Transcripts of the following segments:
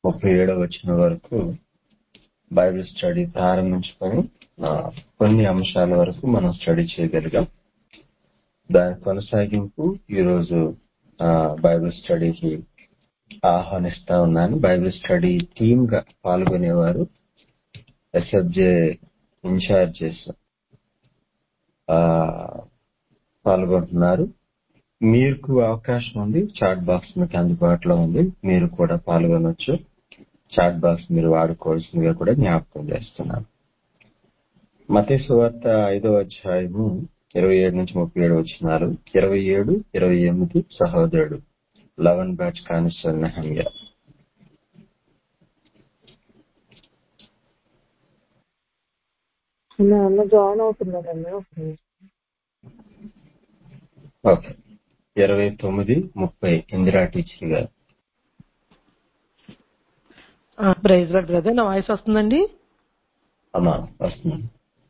ముప్పై ఏడవ వచ్చిన వరకు బైబిల్ స్టడీ ప్రారంభించుకొని ఆ, కొన్ని అంశాల వరకు మనం స్టడీ చేయగలిగాం దాని కొనసాగింపు ఈరోజు ఆ, బైబిల్ స్టడీకి ఆహ్వానిస్తా ఉన్నాను బైబిల్ స్టడీ టీమ్ గా పాల్గొనేవారు ఎస్ఎఫ్జే ఇన్ఛార్జెస్ పాల్గొంటున్నారు మీకు అవకాశం ఉంది చాట్ బాక్స్ మీకు అందుబాటులో ఉంది మీరు కూడా పాల్గొనొచ్చు చాట్ బాక్స్ మీరు వాడుకోవాల్సిందిగా కూడా జ్ఞాపకం చేస్తున్నాను మతే సువార్త ఐదో అధ్యాయము ఇరవై ఏడు నుంచి ముప్పై ఏడు వచ్చినారు ఇరవై ఏడు ఇరవై ఎనిమిది సహోదరుడు లవన్ బ్యాచ్ కానిస్టర్ నెహమ్య అన్న అన్న జాయిన్ అవుతున్నారన్న ఒక నిమిషం. ఓకే ఇరవై తొమ్మిది ముప్పై ఇందిరా టీచర్ గారు ప్రైజ్ లాడ్ బ్రదర్ నా వాయిస్ వస్తుందండి అమ్మా వస్తున్నాను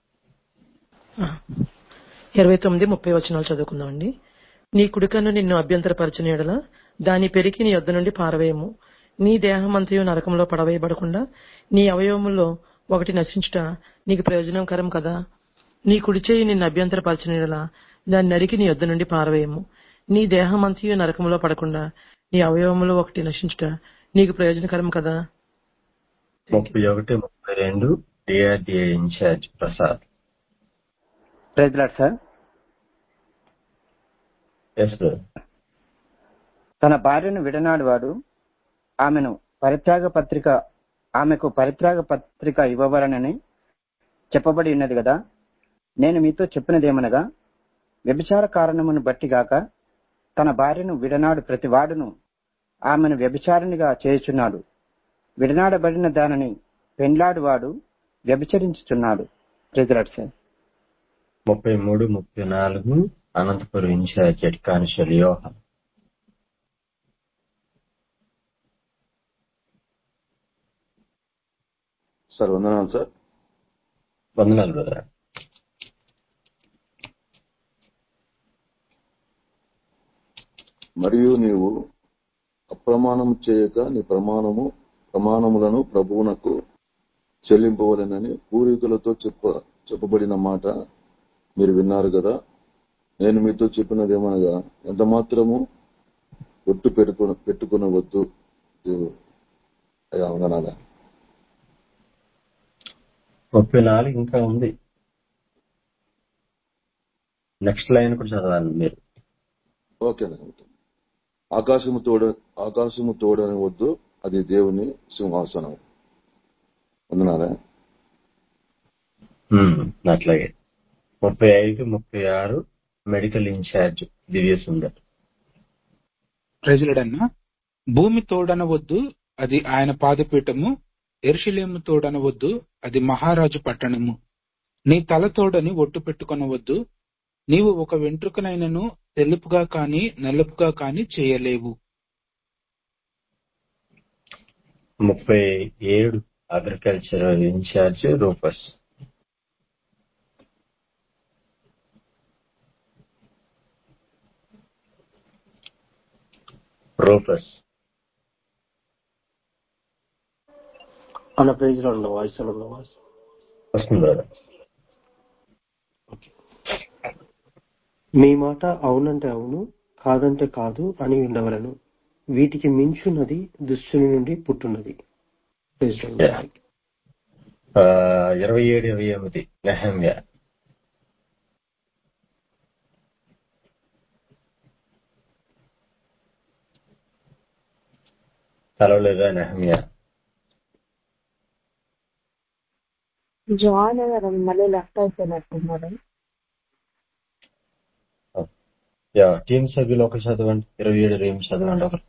ఇరవై తొమ్మిది ముప్పై వచనాలు చదువుకుందామండి నీ కుడికన్ను నిన్ను అభ్యంతరపరచిన ఎడల దాని పెరికి నీ యొద్ద నుండి పారవేయము నీ దేహమంతయు నరకంలో పడవేయబడకుండా నీ అవయవములో ఒకటి నశించుట నీకు ప్రయోజనకరం కదా నీ కుడి చేయి నిన్ను అభ్యంతరపరచిన ఎడల దాన్ని నరికి నీ యొద్ద నుండి పారవేయము నీ దేహమంతయు నరకంలో పడకుండా నీ అవయవములో ఒకటి నశించుట నీకు ప్రయోజనకరం కదా ముప్పై ఒకటి ముప్పై రెండు DRDA incharge Prasad praise lord sir yes sir తన భార్యను విడనాడు వాడు ఆమెను పరిత్యాగ పత్రిక ఆమెకు పరిత్యాగ పత్రిక ఇవ్వవలనని చెప్పబడి ఉన్నది కదా నేను మీతో చెప్పినదేమనగా వ్యభిచార కారణమును బట్టి గాక తన భార్యను విడనాడు ప్రతి వాడును ఆమెను వ్యభిచారినిగా చేయుచున్నాడు విడనాడబడిన దానిని పెండ్లాడు వాడు వ్యభిచరించుచున్నాడు ప్రైజ్ లాడ్ సార్ ముప్పై మూడు ముప్పై నాలుగు Anantapuram incharge head constable Yohan sir వందనాలు సార్ వందనాలు బ్రదర్ మరియు నీవు అప్రమాణము చేయక నీ ప్రమాణము ప్రమాణములను ప్రభువునకు చెల్లింపవలెనని పూర్వీకులతో చెప్ప చెప్పబడిన మాట మీరు విన్నారు కదా నేను మీతో చెప్పినదేమనగా ఎంత మాత్రము ఒట్టు పెట్టుకున పెట్టుకునవద్దు ఇది- అయ్యా వందనాలా ముప్పై నాలుగు ఇంకా ఉంది నెక్స్ట్ లైన్ కూడా చదవాలి మీరు ఓకేనండి ఆకాశము తోడ ఆకాశము తోడని వద్దు అది దేవుని సింహాసనం వందనాలా ఉమ్, అట్లాగే ముప్పై ఐదు ముప్పై ఆరు మెడికల్ ఇన్ఛార్జ్ దివ్య సుందర్ ప్రజలడన్నా భూమి తోడనవద్దు అది ఆయన పాదపీఠము ఎరుషలేము తోడనవద్దు అది మహారాజు పట్టణము నీ తల తోడని ఒట్టు పెట్టుకొనవద్దు నీవు ఒక వెంట్రుకనైనను తెలుపుగా కాని నలుపుగా కాని చేయలేవు ముప్పై ఏడు అగ్రికల్చర్ ఇన్ఛార్జ్ రూపస్ రూపస్ అన్న ప్రైజ్ లో ఉన్న వాయిస్ లో ఉన్న వాయిస్ వస్తుంది brother. మీ మాట అవునంటే అవును కాదంటే కాదు అని ఉండవలను వీటికి మించున్నది దుష్టుని నుండి పుట్టున్నది ప్రైజ్ లో ఉన్న. Yeah. ఆ, ఇరవై ఏడు ఇరవై ఎనిమిది నెహమ్య కలవలేదా నెహమ్య జాయిన్ అయ్యారు మళ్ళీ లెఫ్ట్ అయిపోయినట్టున్నారు యా టీం సభ్యులు ఒక చదవండి ఇరవై ఏడు ఇరవై ఎనిమిది చదవండి ఒకరు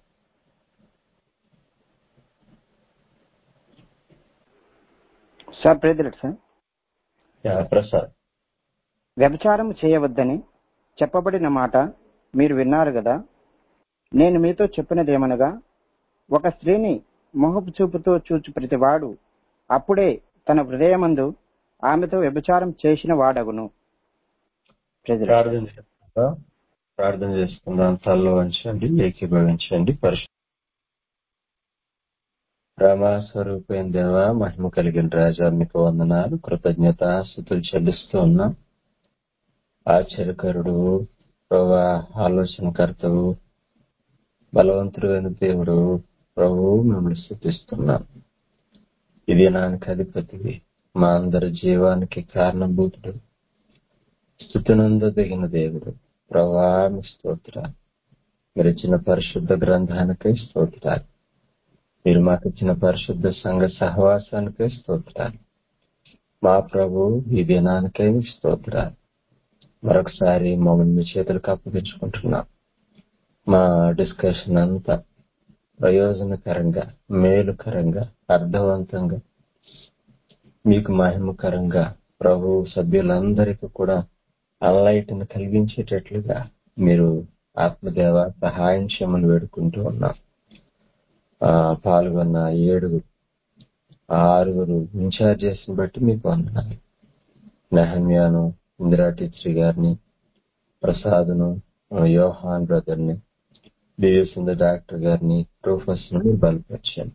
sir praise lord sir yeah Prasad వ్యభిచారం చేయవద్దని చెప్పబడిన మాట మీరు విన్నారు కదా నేను మీతో చెప్పినదేమనగా ఒక స్త్రీని మొహపు చూపుతో చూచు ప్రతివాడు అప్పుడే తన హృదయమందు ఆమెతో వ్యభిచారం చేసిన వాడగును ప్రజలు ప్రార్థన చేసుకుందాం ప్రార్థన చేసుకుందాం తల్లో వంచండి ఏకీభవించండి పరిశు రమా స్వరూపైన దేవ మహిమ కలిగిన రాజా మీకు వందనాలు కృతజ్ఞత స్థుతులు చెల్లిస్తూ ఉన్నాం ఆశ్చర్యకరుడు ప్రభా ఆలోచనకర్తవు బలవంతుడైన దేవుడు ప్రభు మిమ్మల్ని స్థుతిస్తున్నాం ఇది నానికి అధిపతివి మా అందరి జీవానికి కారణభూతుడు స్థుతినందదగిన దేవుడు ప్రభా మీ స్తోత్రాలు మీరు ఇచ్చిన పరిశుద్ధ గ్రంథానికై స్తోత్రాలు మీరు మాకు ఇచ్చిన పరిశుద్ధ సంఘ సహవాసానికై స్తోత్రాలు మా ప్రభు ఈ దినానికై స్తోత్రాలు మరొకసారి మమ్మల్ని మీ చేతులకు అప్పగించుకుంటున్నాం మా డిస్కషన్ అంతా ప్రయోజనకరంగా మేలుకరంగా అర్థవంతంగా మీకు మహిమకరంగా ప్రభు సభ్యులందరికీ కూడా అన్లైట్ని కలిగించేటట్లుగా మీరు ఆత్మదేవ సహాయం చేయమని వేడుకుంటూ ఉన్నాం ఆ, పాల్గొన్న ఏడుగురు ఆరుగురు ఇన్ఛార్జెస్ బట్టి మీకు వందనాలు నెహమ్యాను ఇందిరా టీచర్ గారిని ప్రసాద్ను యోహాన్ బ్రదర్ ని దివ్యసుందర్ డాక్టర్ గారిని ప్రూఫర్స్ ను బలపరిచాను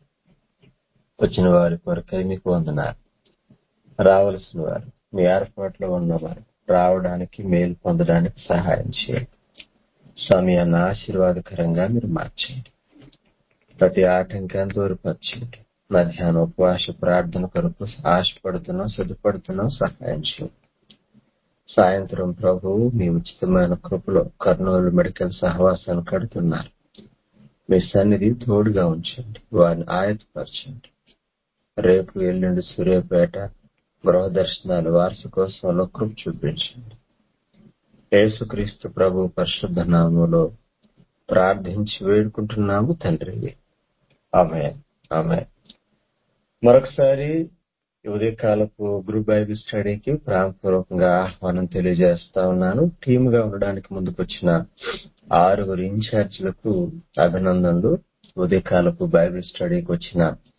వచ్చిన వారి కొరకై మీకు వందనాలు రావలసిన వారు మీ ఏర్పాట్లో ఉన్నవారు రావడానికి మేలు పొందడానికి సహాయం చేయండి సమయాన్ని ఆశీర్వాదకరంగా మీరు మార్చండి ప్రతి ఆటంకాన్ని దూరపరచండి మధ్యాహ్నం ఉపవాస ప్రార్థన కొరకు ఆశపడుతున్నాం సిద్ధపడుతున్నాం సహాయం చేయండి సాయంత్రం ప్రభువు మీ ఉచితమైన కృపలో కర్నూలు మెడికల్ సహవాసాన్ని కడుతున్నారు మీ సన్నిధి తోడుగా ఉంచండి వారిని ఆయతపరచండి రేపు ఎల్లుండి సూర్యాపేట గృహ దర్శనాలు వార్షికోత్సవంలో కృప చూపించండి యేసుక్రీస్తు ప్రభు పరిశుద్ధ నామంలో ప్రార్థించి వేడుకుంటున్నాము తండ్రి ఆమె ఆమె మరొకసారి ఈ ఉదయకాలపు గ్రూప్ బైబిల్ స్టడీకి ప్రాంతపూర్వకంగా ఆహ్వానం తెలియజేస్తా ఉన్నాను టీమ్ గా ఉండడానికి ముందుకు వచ్చిన ఆరుగురు ఇన్ఛార్జీలకు అభినందనలు ఉదయకాలపు బైబిల్ స్టడీకి వచ్చిన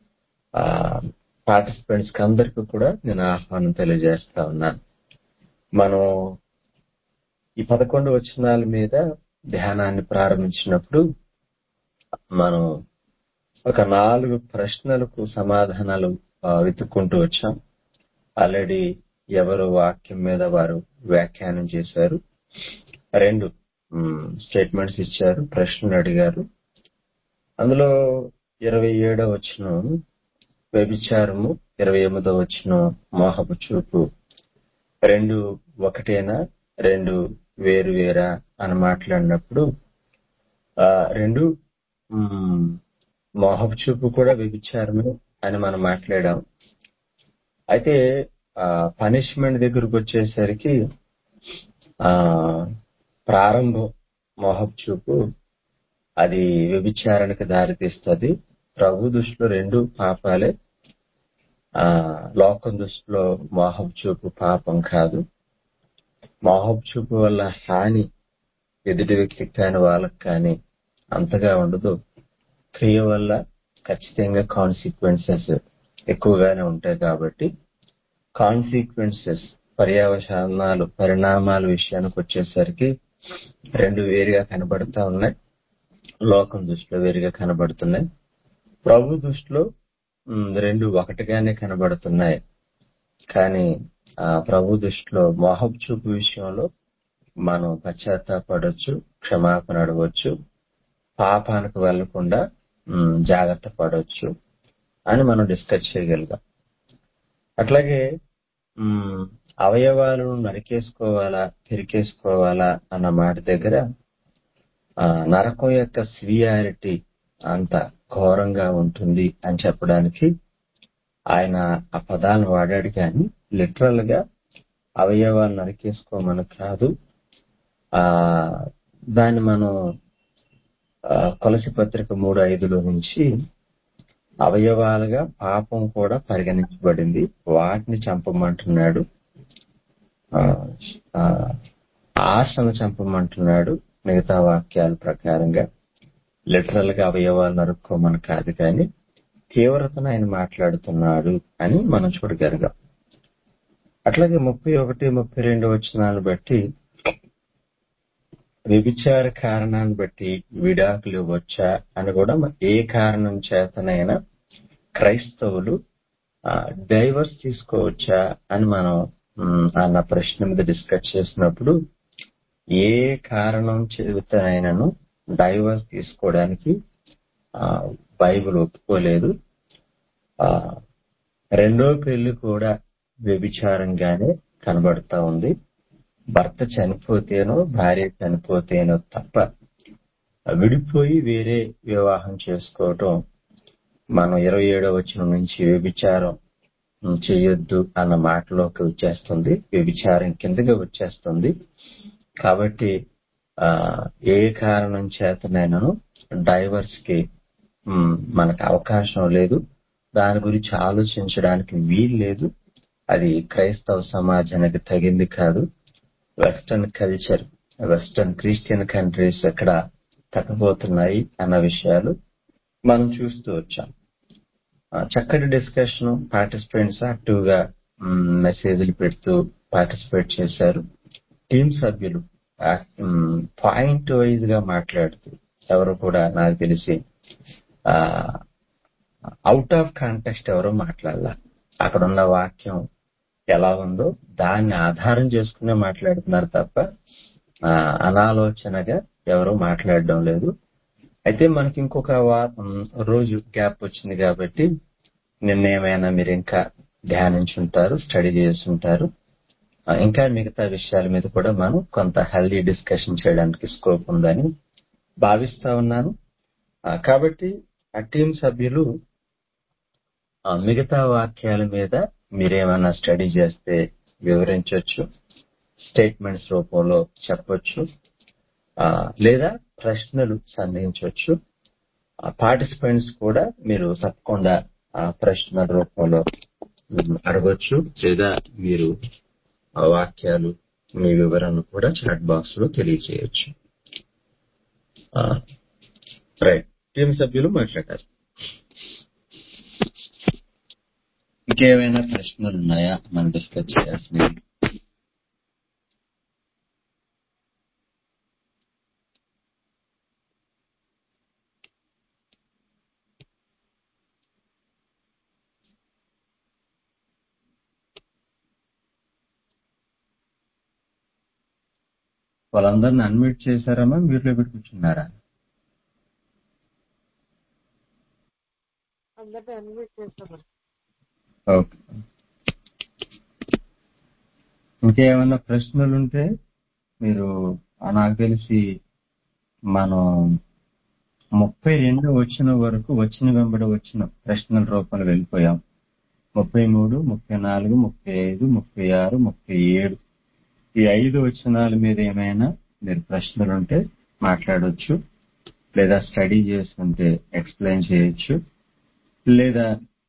పార్టిసిపెంట్స్ కి అందరికీ కూడా నేను ఆహ్వానం తెలియజేస్తా ఉన్నాను మనం ఈ పదకొండు వచనాల మీద ధ్యానాన్ని ప్రారంభించినప్పుడు మనం ఒక నాలుగు ప్రశ్నలకు సమాధానాలు ఆ, వెతుక్కుంటూ వచ్చాం ఆల్రెడీ ఎవరు వాక్యం మీద వారు వ్యాఖ్యానం చేశారు రెండు స్టేట్మెంట్స్ ఇచ్చారు ప్రశ్నలు అడిగారు అందులో ఇరవై ఏడో వచ్చిన వ్యభిచారము ఇరవై ఎనిమిదో వచ్చిన మోహపు చూపు రెండు ఒకటేనా రెండు వేరు వేరా అని మాట్లాడినప్పుడు ఆ రెండు మ్, మోహపు చూపు కూడా వ్యభిచారమే అని మనం మాట్లాడాం అయితే పనిష్మెంట్ దగ్గరకు వచ్చేసరికి ఆ ప్రారంభం మోహపు చూపు అది వ్యభిచారానికి దారితీస్తుంది ప్రభు దృష్టిలో రెండు పాపాలే ఆ లోకం దృష్టిలో మోహపు చూపు పాపం కాదు మోహపు చూపు వల్ల హాని ఎదుటి వ్యక్తికి కానీ వాళ్ళకి కానీ అంతగా ఉండదు క్రియ వల్ల ఖచ్చితంగా కాన్సిక్వెన్సెస్ ఎక్కువగానే ఉంటాయి కాబట్టి కాన్సిక్వెన్సెస్ పర్యావసానాలు పరిణామాల విషయానికి వచ్చేసరికి రెండు వేరుగా కనబడతా ఉన్నాయి లోకం దృష్టిలో వేరుగా కనబడుతున్నాయి ప్రభు దృష్టిలో ఉమ్, రెండు ఒకటిగానే కనబడుతున్నాయి కానీ ఆ ప్రభు దృష్టిలో మోహబ్ చూపు విషయంలో మనం పశ్చాత్తాపడవచ్చు క్షమాపణ అడగవచ్చు పాపానికి వెళ్లకుండా ఉమ్, జాగ్రత్త పడవచ్చు అని మనం డిస్కస్ చేయగలిగాం అట్లాగే ఉమ్, అవయవాలను నరికేసుకోవాలా పెరికేసుకోవాలా అన్న మాట దగ్గర ఆ, నరకం యొక్క సివియారిటీ అంత ఘోరంగా ఉంటుంది అని చెప్పడానికి ఆయన ఆ పదాలను వాడాడు కానీ లిటరల్ గా అవయవాలు నరికేసుకోమని కాదు ఆ దాన్ని మనం ఆ, కొలసి పత్రిక మూడు ఐదులో నుంచి అవయవాలుగా పాపం కూడా పరిగణించబడింది వాటిని చంపమంటున్నాడు ఆ, ఆ, ఆశను చంపమంటున్నాడు మిగతా వాక్యాల ప్రకారంగా లిటరల్ గా అవయవాలు నరుక్కోమని కాదు కానీ తీవ్రతను ఆయన మాట్లాడుతున్నాడు అని మనం చూడగలిగాం అట్లాగే ముప్పై ఒకటి ముప్పై రెండు వచనాలను బట్టి వ్యభిచార కారణాన్ని బట్టి విడాకులు ఇవ్వచ్చా అని కూడా మ- ఏ కారణం చేతనైనా క్రైస్తవులు డైవర్స్ తీసుకోవచ్చా అని మనం మ్, అన్న ప్రశ్న మీద డిస్కస్ చేసినప్పుడు ఏ కారణం చెబితేనైనాను డైవర్స్ తీసుకోవడానికి ఆ, బైబిల్ ఒప్పుకోలేదు ఆ, రెండో పెళ్లి కూడా వ్యభిచారంగానే కనబడతా ఉంది భర్త చనిపోతేనో భార్య చనిపోతేనో తప్ప విడిపోయి వేరే వివాహం చేసుకోవటం మనం ఇరవై ఏడో వచ్చిన నుంచి వ్యభిచారం చేయొద్దు అన్న మాటలోకి వచ్చేస్తుంది వ్యభిచారం కిందగా వచ్చేస్తుంది కాబట్టి ఆ ఏ కారణం చేతనైనాను డైవర్స్ కి మ్, మనకు అవకాశం లేదు దాని గురించి ఆలోచించడానికి వీలు లేదు అది క్రైస్తవ సమాజానికి తగింది కాదు western culture western Christian countries ఎక్కడ తగ్గబోతున్నాయి అన్న విషయాలు మనం చూస్తూ వచ్చాం ఆ, చక్కటి డిస్కషన్ పార్టిసిపెంట్స్ యాక్టివ్ గా మెసేజ్లు పెడుతూ పార్టిసిపేట్ చేశారు టీం సభ్యులు పాయింట్ వైజ్ గా మాట్లాడుతూ ఎవరు కూడా నాకు తెలిసి అవుట్ ఆఫ్ కాంటెక్స్ట్ ఎవరో మాట్లాడాల అక్కడ ఉన్న వాక్యం ఎలా ఉందో దాన్ని ఆధారం చేసుకునే మాట్లాడుతున్నారు తప్ప ఆ, అనాలోచనగా ఎవరో మాట్లాడడం లేదు అయితే మనకి ఇంకొక వా- ఉమ్, రోజు గ్యాప్ వచ్చింది కాబట్టి నిన్న ఏమైనా మీరు ఇంకా ధ్యానించుంటారు స్టడీ చేస్తుంటారు ఆ, ఇంకా మిగతా విషయాల మీద కూడా మనం కొంత హెల్దీ డిస్కషన్ చేయడానికి స్కోప్ ఉందని భావిస్తా ఉన్నాను ఆ, కాబట్టి ఆ టీం సభ్యులు ఆ, మిగతా వాక్యాల మీద మీరేమైనా స్టడీ చేస్తే వివరించవచ్చు స్టేట్మెంట్స్ రూపంలో చెప్పొచ్చు ఆ, లేదా ప్రశ్నలు సంధించవచ్చు పార్టిసిపెంట్స్ కూడా మీరు తప్పకుండా ఆ ప్రశ్నల రూపంలో ఉమ్, అడగొచ్చు లేదా మీరు ఆ వాక్యాలు మీ వివరణ కూడా చాట్ బాక్స్ లో తెలియజేయచ్చు రైట్ టీం సభ్యులు మాట్లాడారు ఇంకేమైనా ప్రశ్నలు ఉన్నాయా మనం డిస్కస్ చేయాల్సినవి వాళ్ళందరిని అన్మ్యూట్ చేశారమ్మా మ్యూట్ లో పెట్టి కూర్చున్నారా అందరినీ అన్మ్యూట్ చేస్తామండి ఓకే ఇంకేమైనా ప్రశ్నలు ఉంటే మీరు ఆ, నాకు తెలిసి మనం ముప్పై రెండు వచ్చిన వరకు వచ్చిన వెంబడి వచ్చిన ప్రశ్నల రూపంలో వెళ్ళిపోయాం ముప్పై మూడు ముప్పై నాలుగు ముప్పై ఐదు ముప్పై ఆరు ముప్పై ఏడు ఈ ఐదు వచనాల మీద ఏమైనా మీరు ప్రశ్నలు ఉంటే మాట్లాడొచ్చు లేదా స్టడీ చేస్తుంటే ఎక్స్ప్లెయిన్ చేయొచ్చు లేదా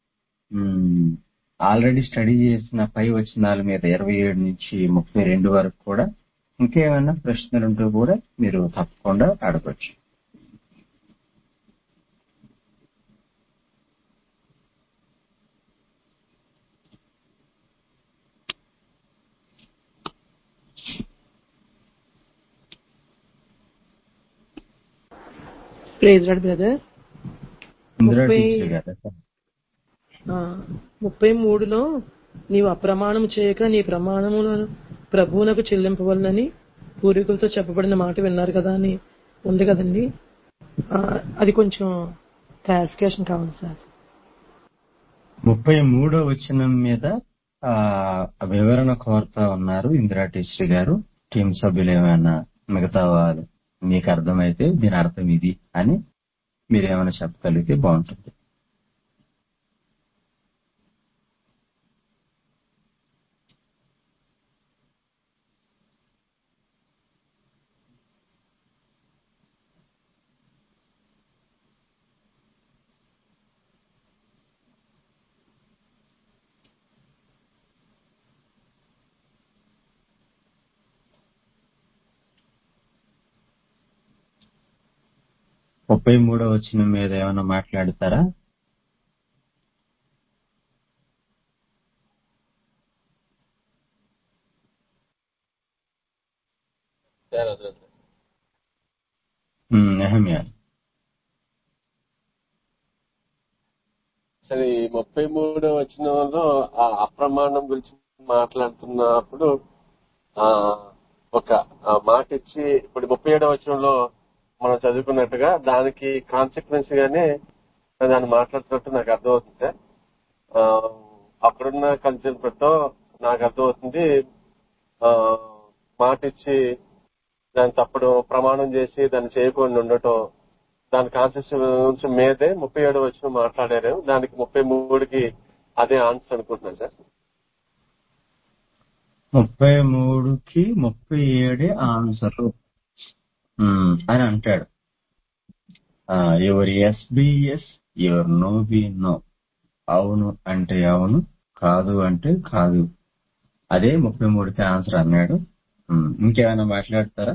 ఆల్రెడీ స్టడీ చేసిన పై వచనాల మీద ఇరవై ఏడు నుంచి ముప్పై రెండు వరకు కూడా ఇంకేమైనా ప్రశ్నలు ఉంటే కూడా మీరు తప్పకుండా అడగొచ్చు ప్రేజ్ రాడ్ బ్రదర్ ఇందిరా ముప్పై టీచర్ గారా ఆ, ముప్పై మూడులో నీవు అప్రమాణం చేయక నీ ప్రమాణములను ప్రభువునకు చెల్లింపవలనని పూర్వీకులతో చెప్పబడిన మాట విన్నారు కదా అని ఉంది కదండి ఆ, అది కొంచెం క్లారిఫికేషన్ కావాలి సార్ ముప్పై మూడో వచనం మీద ఆ వివరణ కోరుతా ఉన్నారు ఇందిరా టీచర్ గారు టీం సభ్యులు ఏమైనా మిగతా వారు మీకు అర్థమైతే దీని అర్థం ఇది అని మీరు ఏమైనా చెప్పగలిగితే బాగుంటుంది ముప్పై మూడో వచనం మీద ఏమైనా మాట్లాడతారా ఉమ్, నెహమ్యా అది ముప్పై మూడో వచనంలో ఆ అప్రమాణం గురించి మాట్లాడుతున్నప్పుడు ఆ ఒక ఆ మాట ఇచ్చి ఇప్పుడు ముప్పై ఏడో వచనంలో మనం చదువుకున్నట్టుగా దానికి కాన్సిక్వెన్స్ గానే దాన్ని మాట్లాడుతున్నట్టు నాకు అర్థమవుతుంది సార్ ఆ, అప్పుడున్న కన్సెప్ట్తో నాకు అర్థమవుతుంది ఆ, మాట ఇచ్చి దాన్ని తప్పుడు ప్రమాణం చేసి దాన్ని చేయకుండా ఉండటం దాని కాన్సెప్ట్ మీదే ముప్పై ఏడు వచ్చిన మాట్లాడారు దానికి ముప్పై మూడుకి అదే ఆన్సర్ అనుకుంటున్నాను సార్ ముప్పై మూడుకి ముప్పై ఏడే ఆన్సర్ అని అంటాడు your yes be yes your no be no అవును అంటే అవును కాదు అంటే కాదు అదే ముప్పై మూడుకి ఆన్సర్ అన్నాడు ఉమ్, ఇంకేమైనా మాట్లాడతారా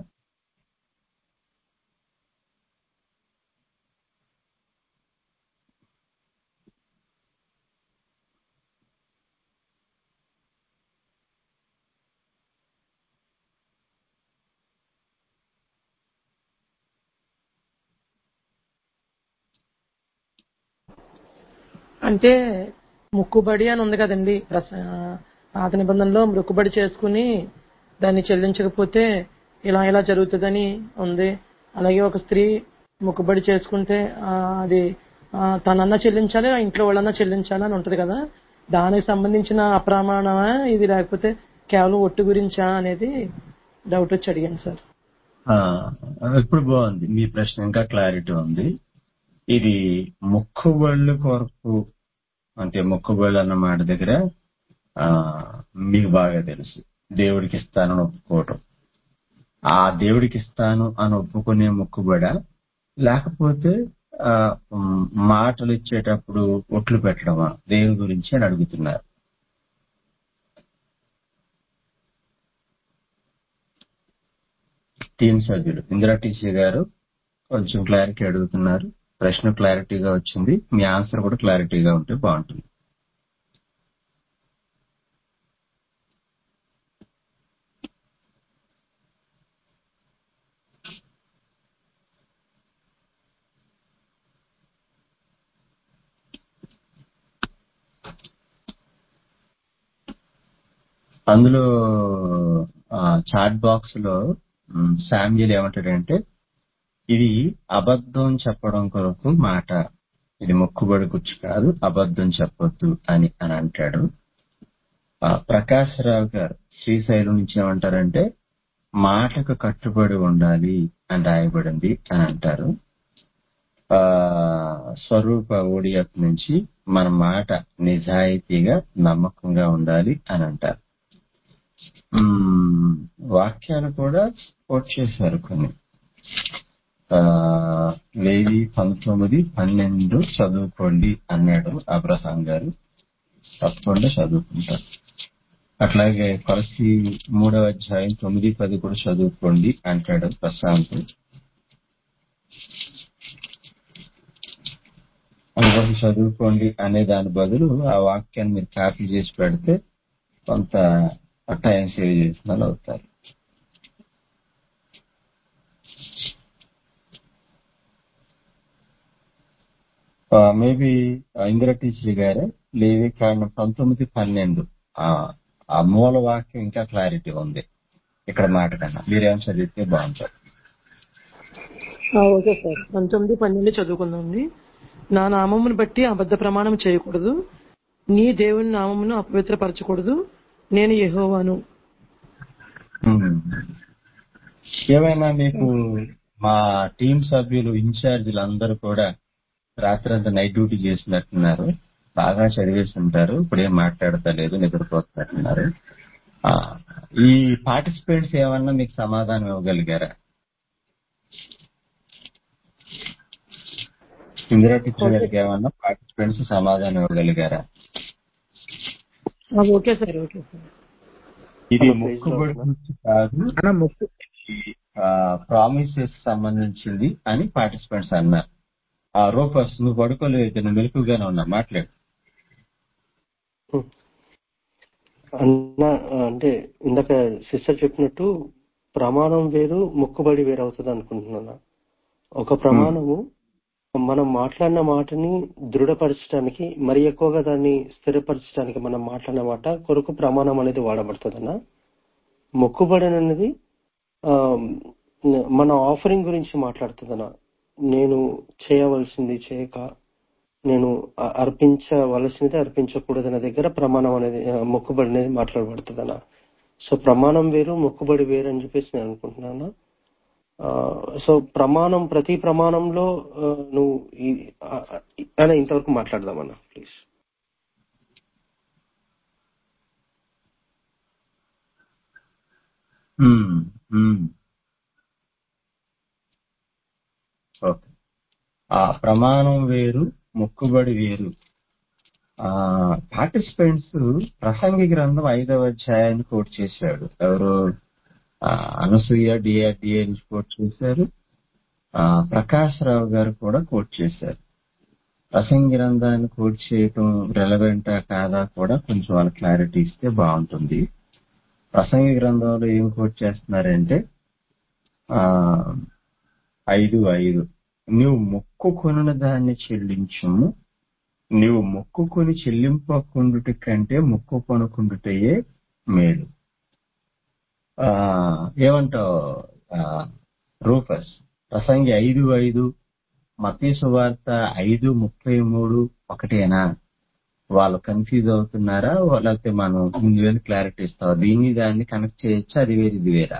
అంటే ముక్కుబడి అని ఉంది కదండి ప్రస- పాత నిబంధనలో మొక్కుబడి చేసుకుని దాన్ని చెల్లించకపోతే ఇలా ఇలా జరుగుతుందని ఉంది అలాగే ఒక స్త్రీ మొక్కుబడి చేసుకుంటే ఆ, అది ఆ, తనన్నా చెల్లించాలి ఆ ఇంట్లో వాళ్ళన్నా చెల్లించాలి అని ఉంటది కదా దానికి సంబంధించిన అప్రమాణమా ఇది లేకపోతే కేవలం ఒట్టు గురించా అనేది డౌట్ వచ్చి అడిగాను సార్ ఆ, ఇప్పుడు బాగుంది మీ ప్రశ్న ఇంకా క్లారిటీ ఉంది ఇది మొక్కుబళ్ళు కొరకు అంటే మొక్కుబళ్ళు అన్న మాట దగ్గర ఆ మీకు బాగా తెలుసు దేవుడికి ఇస్తానని ఒప్పుకోవటం ఆ దేవుడికి ఇస్తాను అని ఒప్పుకునే మొక్కుబడ లేకపోతే ఆ ఉమ్, మాటలు ఇచ్చేటప్పుడు ఒట్లు పెట్టడమా దేవుని గురించి అని అడుగుతున్నారు టీం సభ్యులు ఇందిరా టీసీ గారు కొంచెం క్లారిటీ అడుగుతున్నారు ప్రశ్న క్లారిటీగా వచ్చింది మీ ఆన్సర్ కూడా క్లారిటీగా ఉంటే బాగుంటుంది అందులో చాట్ బాక్స్ లో ఉమ్, శామ్యుల్ ఏమంటాడంటే ఇది అబద్ధం చెప్పడం కొరకు మాట ఇది మొక్కుబడి గుర్చి కాదు అబద్ధం చెప్పొద్దు అని అని అంటాడు ఆ, ప్రకాష్ రావు గారు శ్రీశైలం నుంచి ఏమంటారంటే మాటకు కట్టుబడి ఉండాలి అని రాయబడింది అని అంటారు ఆ స్వరూప ఓడియప్ నుంచి మన మాట నిజాయితీగా నమ్మకంగా ఉండాలి అని అంటారు మ్మ్, వాక్యాలు కూడా కోట్ చేశారు కొన్ని ఆ, లేవి పంతొమ్మిది పన్నెండు చదువుకోండి అన్నాడు అబ్రహాం గారు తప్పకుండా చదువుకుంటారు అట్లాగే కొలసి మూడవ అధ్యాయం తొమ్మిది పది కూడా చదువుకోండి అంటాడు ప్రశాంత్ అనుభవం చదువుకోండి అనే దాని బదులు ఆ వాక్యాన్ని మీరు కాపీ చేసి పెడితే కొంత టైం సేవ్ చేసిన వాళ్ళు అవుతారు మేబీ ఇందిరా టీచర్ గారే లేవి కారణం పంతొమ్మిది పన్నెండు ఆ ఆ మూల వాక్యం ఇంకా క్లారిటీ ఉంది ఇక్కడ మాట కన్నా మీరేం చదివితే బాగుంటారు ఆ, ఓకే సార్ పంతొమ్మిది పన్నెండు చదువుకుందామండి నా నామమును బట్టి అబద్ధ ప్రమాణం చేయకూడదు నీ దేవుని నామమును అపవిత్రపరచకూడదు నేను యెహోవాను ఉమ్. ఏమైనా మీకు మా టీం సభ్యులు ఇన్ఛార్జీలు అందరూ కూడా రాత్రంతా నైట్ డ్యూటీ చేసినట్టున్నారు బాగా చదివేసి ఉంటారు ఇప్పుడు ఏం మాట్లాడతలేదు నిద్రపోతున్నట్టున్నారు ఆ, ఈ పార్టిసిపెంట్స్ ఏమన్నా మీకు సమాధానం ఇవ్వగలిగారా ఇందిరా టీచర్ గారికి ఏమన్నా పార్టిసిపెంట్స్ సమాధానం ఇవ్వగలిగారా ఆ, ఓకే సార్ ఓకే సార్ ఇది హలో, ప్రైజ్ మొక్కుబడి లార్డ్. గురించి కాదు అన్న మొక్కు ప్రామిసెస్ సంబంధించింది అని పార్టిసిపెంట్స్ అన్నారు ఆ రూపస్ నువ్వు పడుకోలేదు నువ్వు మెలకుగానే ఉన్నా మాట్లాడు అన్న అంటే ఇందాక సిస్టర్ చెప్పినట్టు ప్రమాణం వేరు మొక్కుబడి వేరు అవుతుంది అనుకుంటున్నాను ఒక ప్రమాణము మనం మాట్లాడిన మాటని దృఢపరచడానికి మరి ఎక్కువగా దాన్ని స్థిరపరచడానికి మనం మాట్లాడిన మాట కొరకు ప్రమాణం అనేది వాడబడుతుందన్న మొక్కుబడి అనేది ఆ, మన ఆఫరింగ్ గురించి మాట్లాడుతుందన్న నేను చేయవలసింది చేయక నేను అ- అర్పించవలసినది అర్పించకూడదన్న దగ్గర ప్రమాణం అనేది ఆ, మొక్కుబడి అనేది మాట్లాడబడుతుందన్న సో ప్రమాణం వేరు మొక్కుబడి వేరు అని చెప్పేసి నేను అనుకుంటున్నాను ఆ, సో ప్రమాణం ప్రతి ప్రమాణంలో ఆ, నువ్వు ఈ- ఆ, అన్న ఇంతవరకు మాట్లాడదామన్నా ప్లీజ్ ఉమ్, ఉమ్. ఓకే ఆ ప్రమాణం వేరు మొక్కుబడి వేరు ఆ పార్టిసిపెంట్స్ ప్రసంగి గ్రంథం ఐదవ అధ్యాయాన్ని కోట్ చేశాడు ఎవరు ఆ, అనసూయ డిఆర్డిఏ నుంచి కోట్ చేశారు ఆ, ప్రకాష్ రావు గారు కూడా కోట్ చేశారు ప్రసంగి గ్రంథాన్ని కోట్ చేయటం రెలవెంటా కాదా కూడా కొంచెం వాళ్ళ క్లారిటీ ఇస్తే బాగుంటుంది ప్రసంగి గ్రంథంలో ఏం కోట్ చేస్తున్నారంటే ఆ ఐదు ఐదు నీవు మొక్కుకొనిన దాన్ని చెల్లించుము నీవు మొక్కుకొని చెల్లింపకుండుట కంటే మొక్కుకొనకుండుటయే మేలు ఆ ఏమంటావు ఆ, రూపస్ ప్రసంగి ఐదు ఐదు మతీ సువార్త ఐదు ముప్పై మూడు ఒకటేనా వాళ్ళు కన్ఫ్యూజ్ అవుతున్నారా లేకపోతే మనం ముందు క్లారిటీ ఇస్తావా దీన్ని దాన్ని కనెక్ట్ చేయొచ్చు అది వేరు ఇది వేరా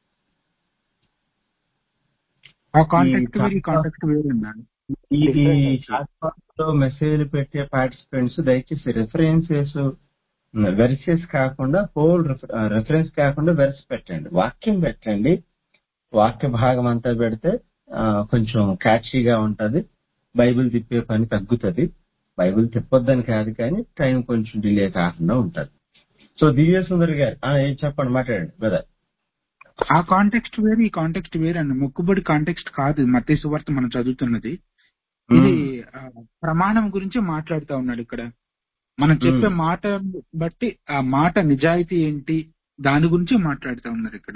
ఆ ఈ కాంటాక్ట్ వేరు ఈ చాట్ కాంటాక్ట్ వేరు ఉన్నాడు ఈ ఈ డిఫరెంట్ యాక్చువల్లీ చాట్ బాక్స్ లో మెసేజ్లు పెట్టే పార్టిసిపెంట్స్ దయచేసి రెఫరెన్సెస్ వెర్సెస్ కాకుండా హోల్ రెఫరెన్స్ కాకుండా వెర్స్ పెట్టండి వాక్యం పెట్టండి వాక్య భాగం అంతా పెడితే ఆ, కొంచెం క్యాచీగా ఉంటది బైబిల్ తిప్పే పని తగ్గుతుంది బైబిల్ తిప్పొద్దని కాదు కానీ టైం కొంచెం డిలే కాకుండా ఉంటది సో దివ్య సుందరి గారు ఆ, ఏం చెప్పండి మాట్లాడండి బ్రదర్ ఆ కాంటెక్స్ట్ వేరు ఈ కాంటెక్స్ట్ వేరు అన్న మొక్కుబడి కాంటెక్స్ట్ కాదు మత్తే సువార్త మనం చదువుతున్నది ఇది ఆ, ప్రమాణం గురించి మాట్లాడుతా ఉన్నాడు ఇక్కడ మనం చెప్పే మాట బట్టి ఆ మాట నిజాయితీ ఏంటి దాని గురించి మాట్లాడుతా ఉన్నారు ఇక్కడ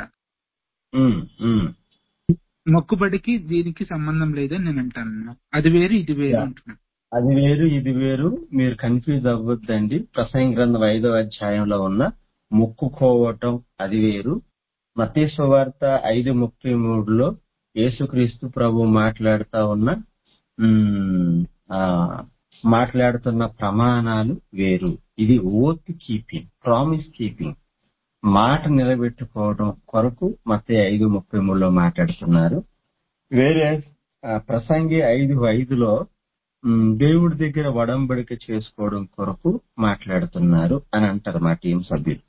మొక్కుబడికి దీనికి సంబంధం లేదని నేను అంటాను అది వేరు ఇది వేరు అంటున్నాను అది వేరు ఇది వేరు మీరు కన్ఫ్యూజ్ అవ్వద్దండి ప్రసంగ గ్రంథం ఐదవ అధ్యాయంలో ఉన్న మొక్కుకోవటం అది వేరు మతీసు వార్త ఐదు ముప్పై మూడులో యేసుక్రీస్తు ప్రభు మాట్లాడుతా ఉన్న ఉమ్, ఆ, మాట్లాడుతున్న ప్రమాణాలు వేరు ఇది ఓత్ కీపింగ్ ప్రామిస్ కీపింగ్ మాట నిలబెట్టుకోవడం కొరకు మత ఐదు ముప్పై మూడులో మాట్లాడుతున్నారు వేరే ఆ, ప్రసంగి ఐదు ఐదులో ఉమ్, దేవుడి దగ్గర వడంబడిక చేసుకోవడం కొరకు మాట్లాడుతున్నారు అని అంటారు మా టీం సభ్యులు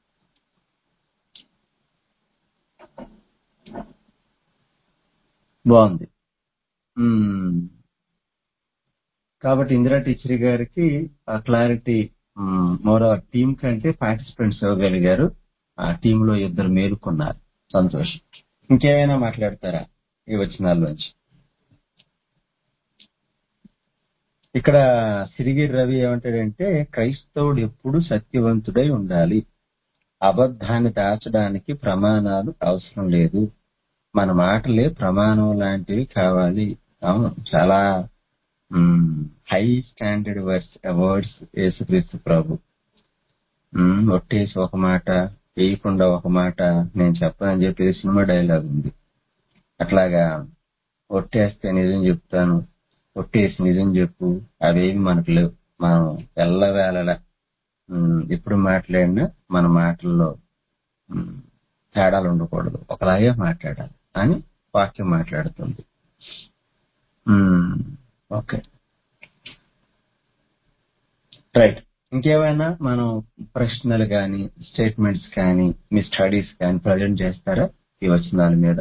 బాగుంది ఉమ్, కాబట్టి ఇందిరా టీచర్ గారికి ఆ క్లారిటీ మరో టీం కంటే పార్టిసిపెంట్స్ ఇవ్వగలిగారు ఆ టీమ్ లో ఇద్దరు మేలుకున్నారు సంతోషం ఇంకేమైనా మాట్లాడతారా ఈ వచనాల్లోంచి ఇక్కడ సిరిగిరి రవి ఏమంటాడంటే క్రైస్తవుడు ఎప్పుడు సత్యవంతుడై ఉండాలి అబద్ధాన్ని దాచడానికి ప్రమాణాలు అవసరం లేదు మన మాటలే ప్రమాణం లాంటివి కావాలి అవును చాలా హై స్టాండర్డ్ వర్డ్స్ వర్డ్స్ యేసుక్రీస్తు ప్రభు ఉమ్, ఒట్టేసి ఒక మాట వేయకుండా ఒక మాట నేను చెప్పనని చెప్పి సినిమా డైలాగ్ ఉంది అట్లాగా ఒట్టేస్తే నిజం చెప్తాను ఒట్టేసి నిజం చెప్పు అవేవి మనకు లేవు మనం ఎల్లవేళలా ఉమ్, ఎప్పుడు మాట్లాడినా మన మాటల్లో ఉమ్, తేడాలు ఉండకూడదు ఒకలాగే మాట్లాడాలి అని వాక్యం మాట్లాడుతుంది ఉమ్, ఓకే రైట్ ఇంకేమైనా మనం ప్రశ్నలు కానీ స్టేట్మెంట్స్ కానీ మీ స్టడీస్ కానీ ప్రజెంట్ చేస్తారా ఈ వచనాల మీద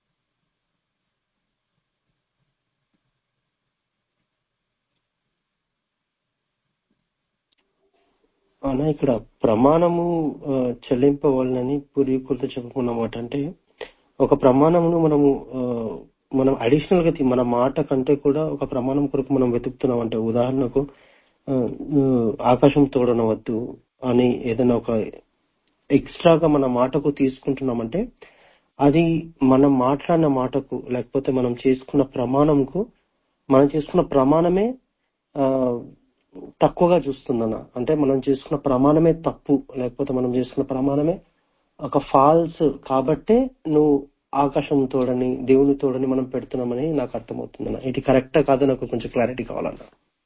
అన్న ఇక్కడ ప్రమాణము ఆ, చెల్లింపవలనని పూర్వీకులతో చెప్పుకున్నమాట అంటే ఒక ప్రమాణమును మనము ఆ, మనం అడిషనల్ గా తీ- మన మాట కంటే కూడా ఒక ప్రమాణం కొరకు మనం వెతుకుతున్నాం అంటే ఉదాహరణకు ఆ, ఆ, ఆకాశం తోడనవద్దు అని ఏదైనా ఒక ఎక్స్ట్రాగా మన మాటకు తీసుకుంటున్నామంటే అది మనం మాట్లాడిన మాటకు లేకపోతే మనం చేసుకున్న ప్రమాణంకు మనం చేసుకున్న ప్రమాణమే ఆ, తక్కువగా చూస్తుందన్న అంటే మనం చేసుకున్న ప్రమాణమే తప్పు లేకపోతే మనం చేసుకున్న ప్రమాణమే ఒక ఫాల్స్ కాబట్టే నువ్వు ఆకాశం తోడని దేవుని తోడని మనం పెడుతున్నామని నాకు అర్థమవుతుందన్న ఇది కరెక్టా కాదో నాకు కొంచెం క్లారిటీ కావాలన్న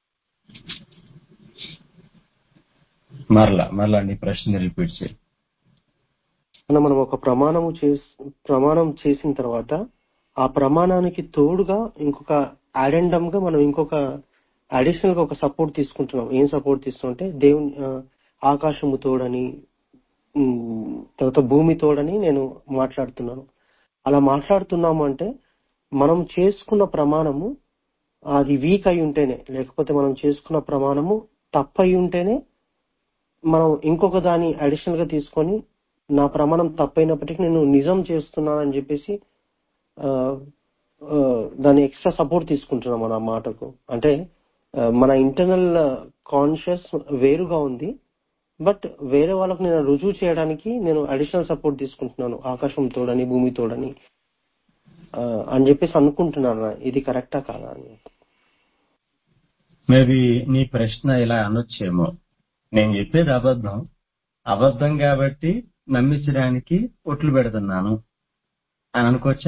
మరలా మరలా నీ ప్రశ్న రిపీట్ చేయి అన్న మనం ఒక ప్రమాణము చేసి ప్రమాణం చేసిన తర్వాత ఆ ప్రమాణానికి తోడుగా ఇంకొక అడెండమ్ గా మనం ఇంకొక అడిషనల్ గా ఒక సపోర్ట్ తీసుకుంటున్నాం ఏం సపోర్ట్ తీసుకుంటే దేవుని ఆ, ఆకాశము తోడని ఉమ్, తర్వాత భూమి తోడని నేను మాట్లాడుతున్నాను అలా మాట్లాడుతున్నాము అంటే మనం చేసుకున్న ప్రమాణము అది వీక్ అయి ఉంటేనే లేకపోతే మనం చేసుకున్న ప్రమాణము తప్పయి ఉంటేనే మనం ఇంకొక దాన్ని అడిషనల్ గా తీసుకొని నా ప్రమాణం తప్పైనప్పటికీ నేను నిజం చేస్తున్నానని చెప్పేసి ఆ, ఆ, దాన్ని ఎక్స్ట్రా సపోర్ట్ తీసుకుంటున్నాం మన మాటకు అంటే ఆ, మన ఇంటర్నల్ కాన్షియస్ వేరుగా ఉంది బట్ వేరే వాళ్ళకు నేను రుజువు చేయడానికి నేను అడిషనల్ సపోర్ట్ తీసుకుంటున్నాను ఆకాశం తోడని భూమి తోడని ఆ, అని చెప్పేసి అనుకుంటున్నాను ఇది కరెక్టా కాదా అని మేబీ నీ ప్రశ్న ఇలా అనొచ్చేమో నేను చెప్పేది అబద్ధం అబద్ధం కాబట్టి నమ్మించడానికి ఒట్లు పెడుతున్నాను అని అనుకోవచ్చా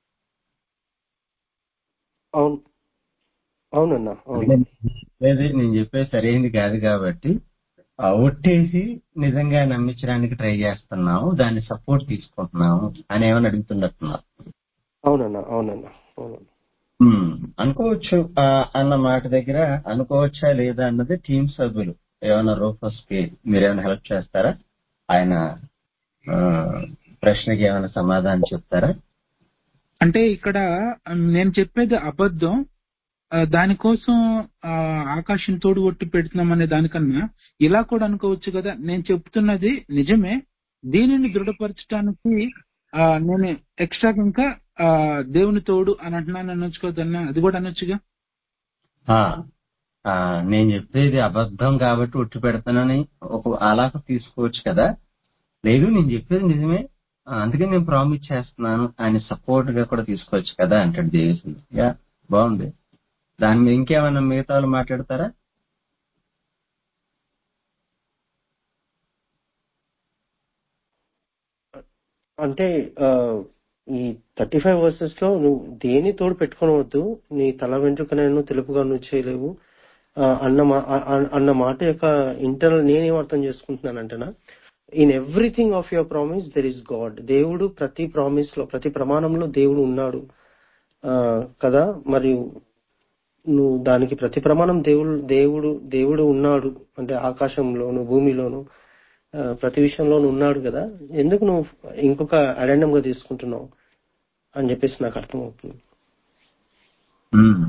అవును అవునన్నా అవును లేదు నేను చెప్పేది సరైనది కాదు కాబట్టి ఆ ఒట్టేసి నిజంగా నమ్మించడానికి ట్రై చేస్తున్నాము దాన్ని సపోర్ట్ తీసుకుంటున్నాము అని ఏమని అడుగుతున్నట్టున్నారు అవునన్నా అవునన్నా అవునన్నా ఉమ్, అనుకోవచ్చు ఆ, అన్న మాట దగ్గర అనుకోవచ్చా లేదా అన్నది టీం సభ్యులు ఏమైనా రూపస్ కి మీరేమైనా హెల్ప్ చేస్తారా ఆయన ఆ, ప్రశ్నకి ఏమైనా సమాధానం చెప్తారా అంటే ఇక్కడ ఆ, నేను చెప్పేది అబద్ధం ఆ, దానికోసం ఆ, ఆకాశం తోడు ఒట్టి పెడుతున్నాం అనే దానికన్నా ఇలా కూడా అనుకోవచ్చు కదా నేను చెప్తున్నది నిజమే దీనిని దృఢపరచడానికి ఆ, నేను ఎక్స్ట్రా ఇంకా ఆ, దేవుని తోడు అని అంటున్నాను అనొచ్చు కదన్నా అది కూడా అనొచ్చుగా ఆ, ఆ, నేను చెప్పేది అబద్ధం కాబట్టి ఒట్టి పెడతానని ఒక అలాగ తీసుకోవచ్చు కదా లేదు నేను చెప్పేది నిజమే ఆ, అందుకే నేను ప్రామిస్ చేస్తున్నాను ఆయన సపోర్ట్ గా కూడా తీసుకోవచ్చు కదా అంటాడు దేవేశ్ యా బాగుంది దాని మీద ఇంకేమైనా మిగతా వాళ్ళు మాట్లాడతారా అంటే ఆ, ఈ థర్టీ ఫైవ్ వర్సెస్ లో నువ్వు దేని తోడు పెట్టుకోవద్దు నీ తల వెంట్రుకనైనా తెలుపుగా నువ్వు చేయలేవు ఆ, అన్న మా- ఆ- ఆ- అన్న మాట యొక్క ఇంటర్నల్ నేనేం అర్థం చేసుకుంటున్నానంటేనా in everything of your promise there is God దేవుడు ప్రతి ప్రామిస్ లో ప్రతి ప్రమాణంలో దేవుడు ఉన్నాడు ఆ, కదా మరియు నువ్వు దానికి ప్రతి ప్రమాణం దేవుడు దేవుడు దేవుడు ఉన్నాడు అంటే ఆకాశంలోను భూమిలోను ఆ, ప్రతి విషయంలోనూ ఉన్నాడు కదా ఎందుకు నువ్వు ఇంకొక అడెండం గా తీసుకుంటున్నావు అని చెప్పేసి నాకు అర్థమవుతుంది ఉమ్.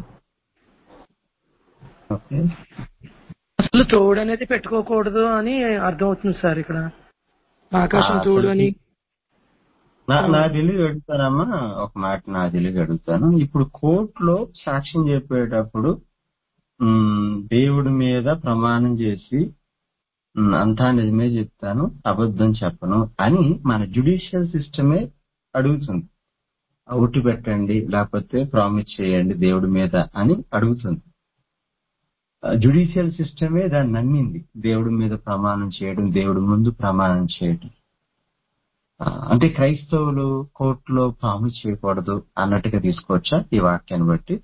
ఓకే అసలు తోడు అనేది పెట్టుకోకూడదు అని అర్థమవుతుంది సార్ ఇక్కడ ఆకాశం ఆ, తోడు అని నా నా తెలివి అడుగుతానమ్మా ఒక మాట నా తెలివి అడుగుతాను ఇప్పుడు కోర్టులో సాక్ష్యం చెప్పేటప్పుడు ఉమ్, దేవుడి మీద ప్రమాణం చేసి ఉమ్, అంతా నిజమే చెప్తాను అబద్ధం చెప్పను అని మన జుడిషియల్ సిస్టమే అడుగుతుంది ఒట్టు పెట్టండి లేకపోతే ప్రామిస్ చేయండి దేవుడి మీద అని అడుగుతుంది జుడిషియల్ సిస్టమే దాన్ని నమ్మింది దేవుడి మీద ప్రమాణం చేయడం దేవుడి ముందు ప్రమాణం చేయడం ఆ, అంటే క్రైస్తవులు కోర్టులో ప్రామిస్ చేయకూడదు అన్నట్టుగా తీసుకోవచ్చా ఈ వాక్యాన్ని బట్టి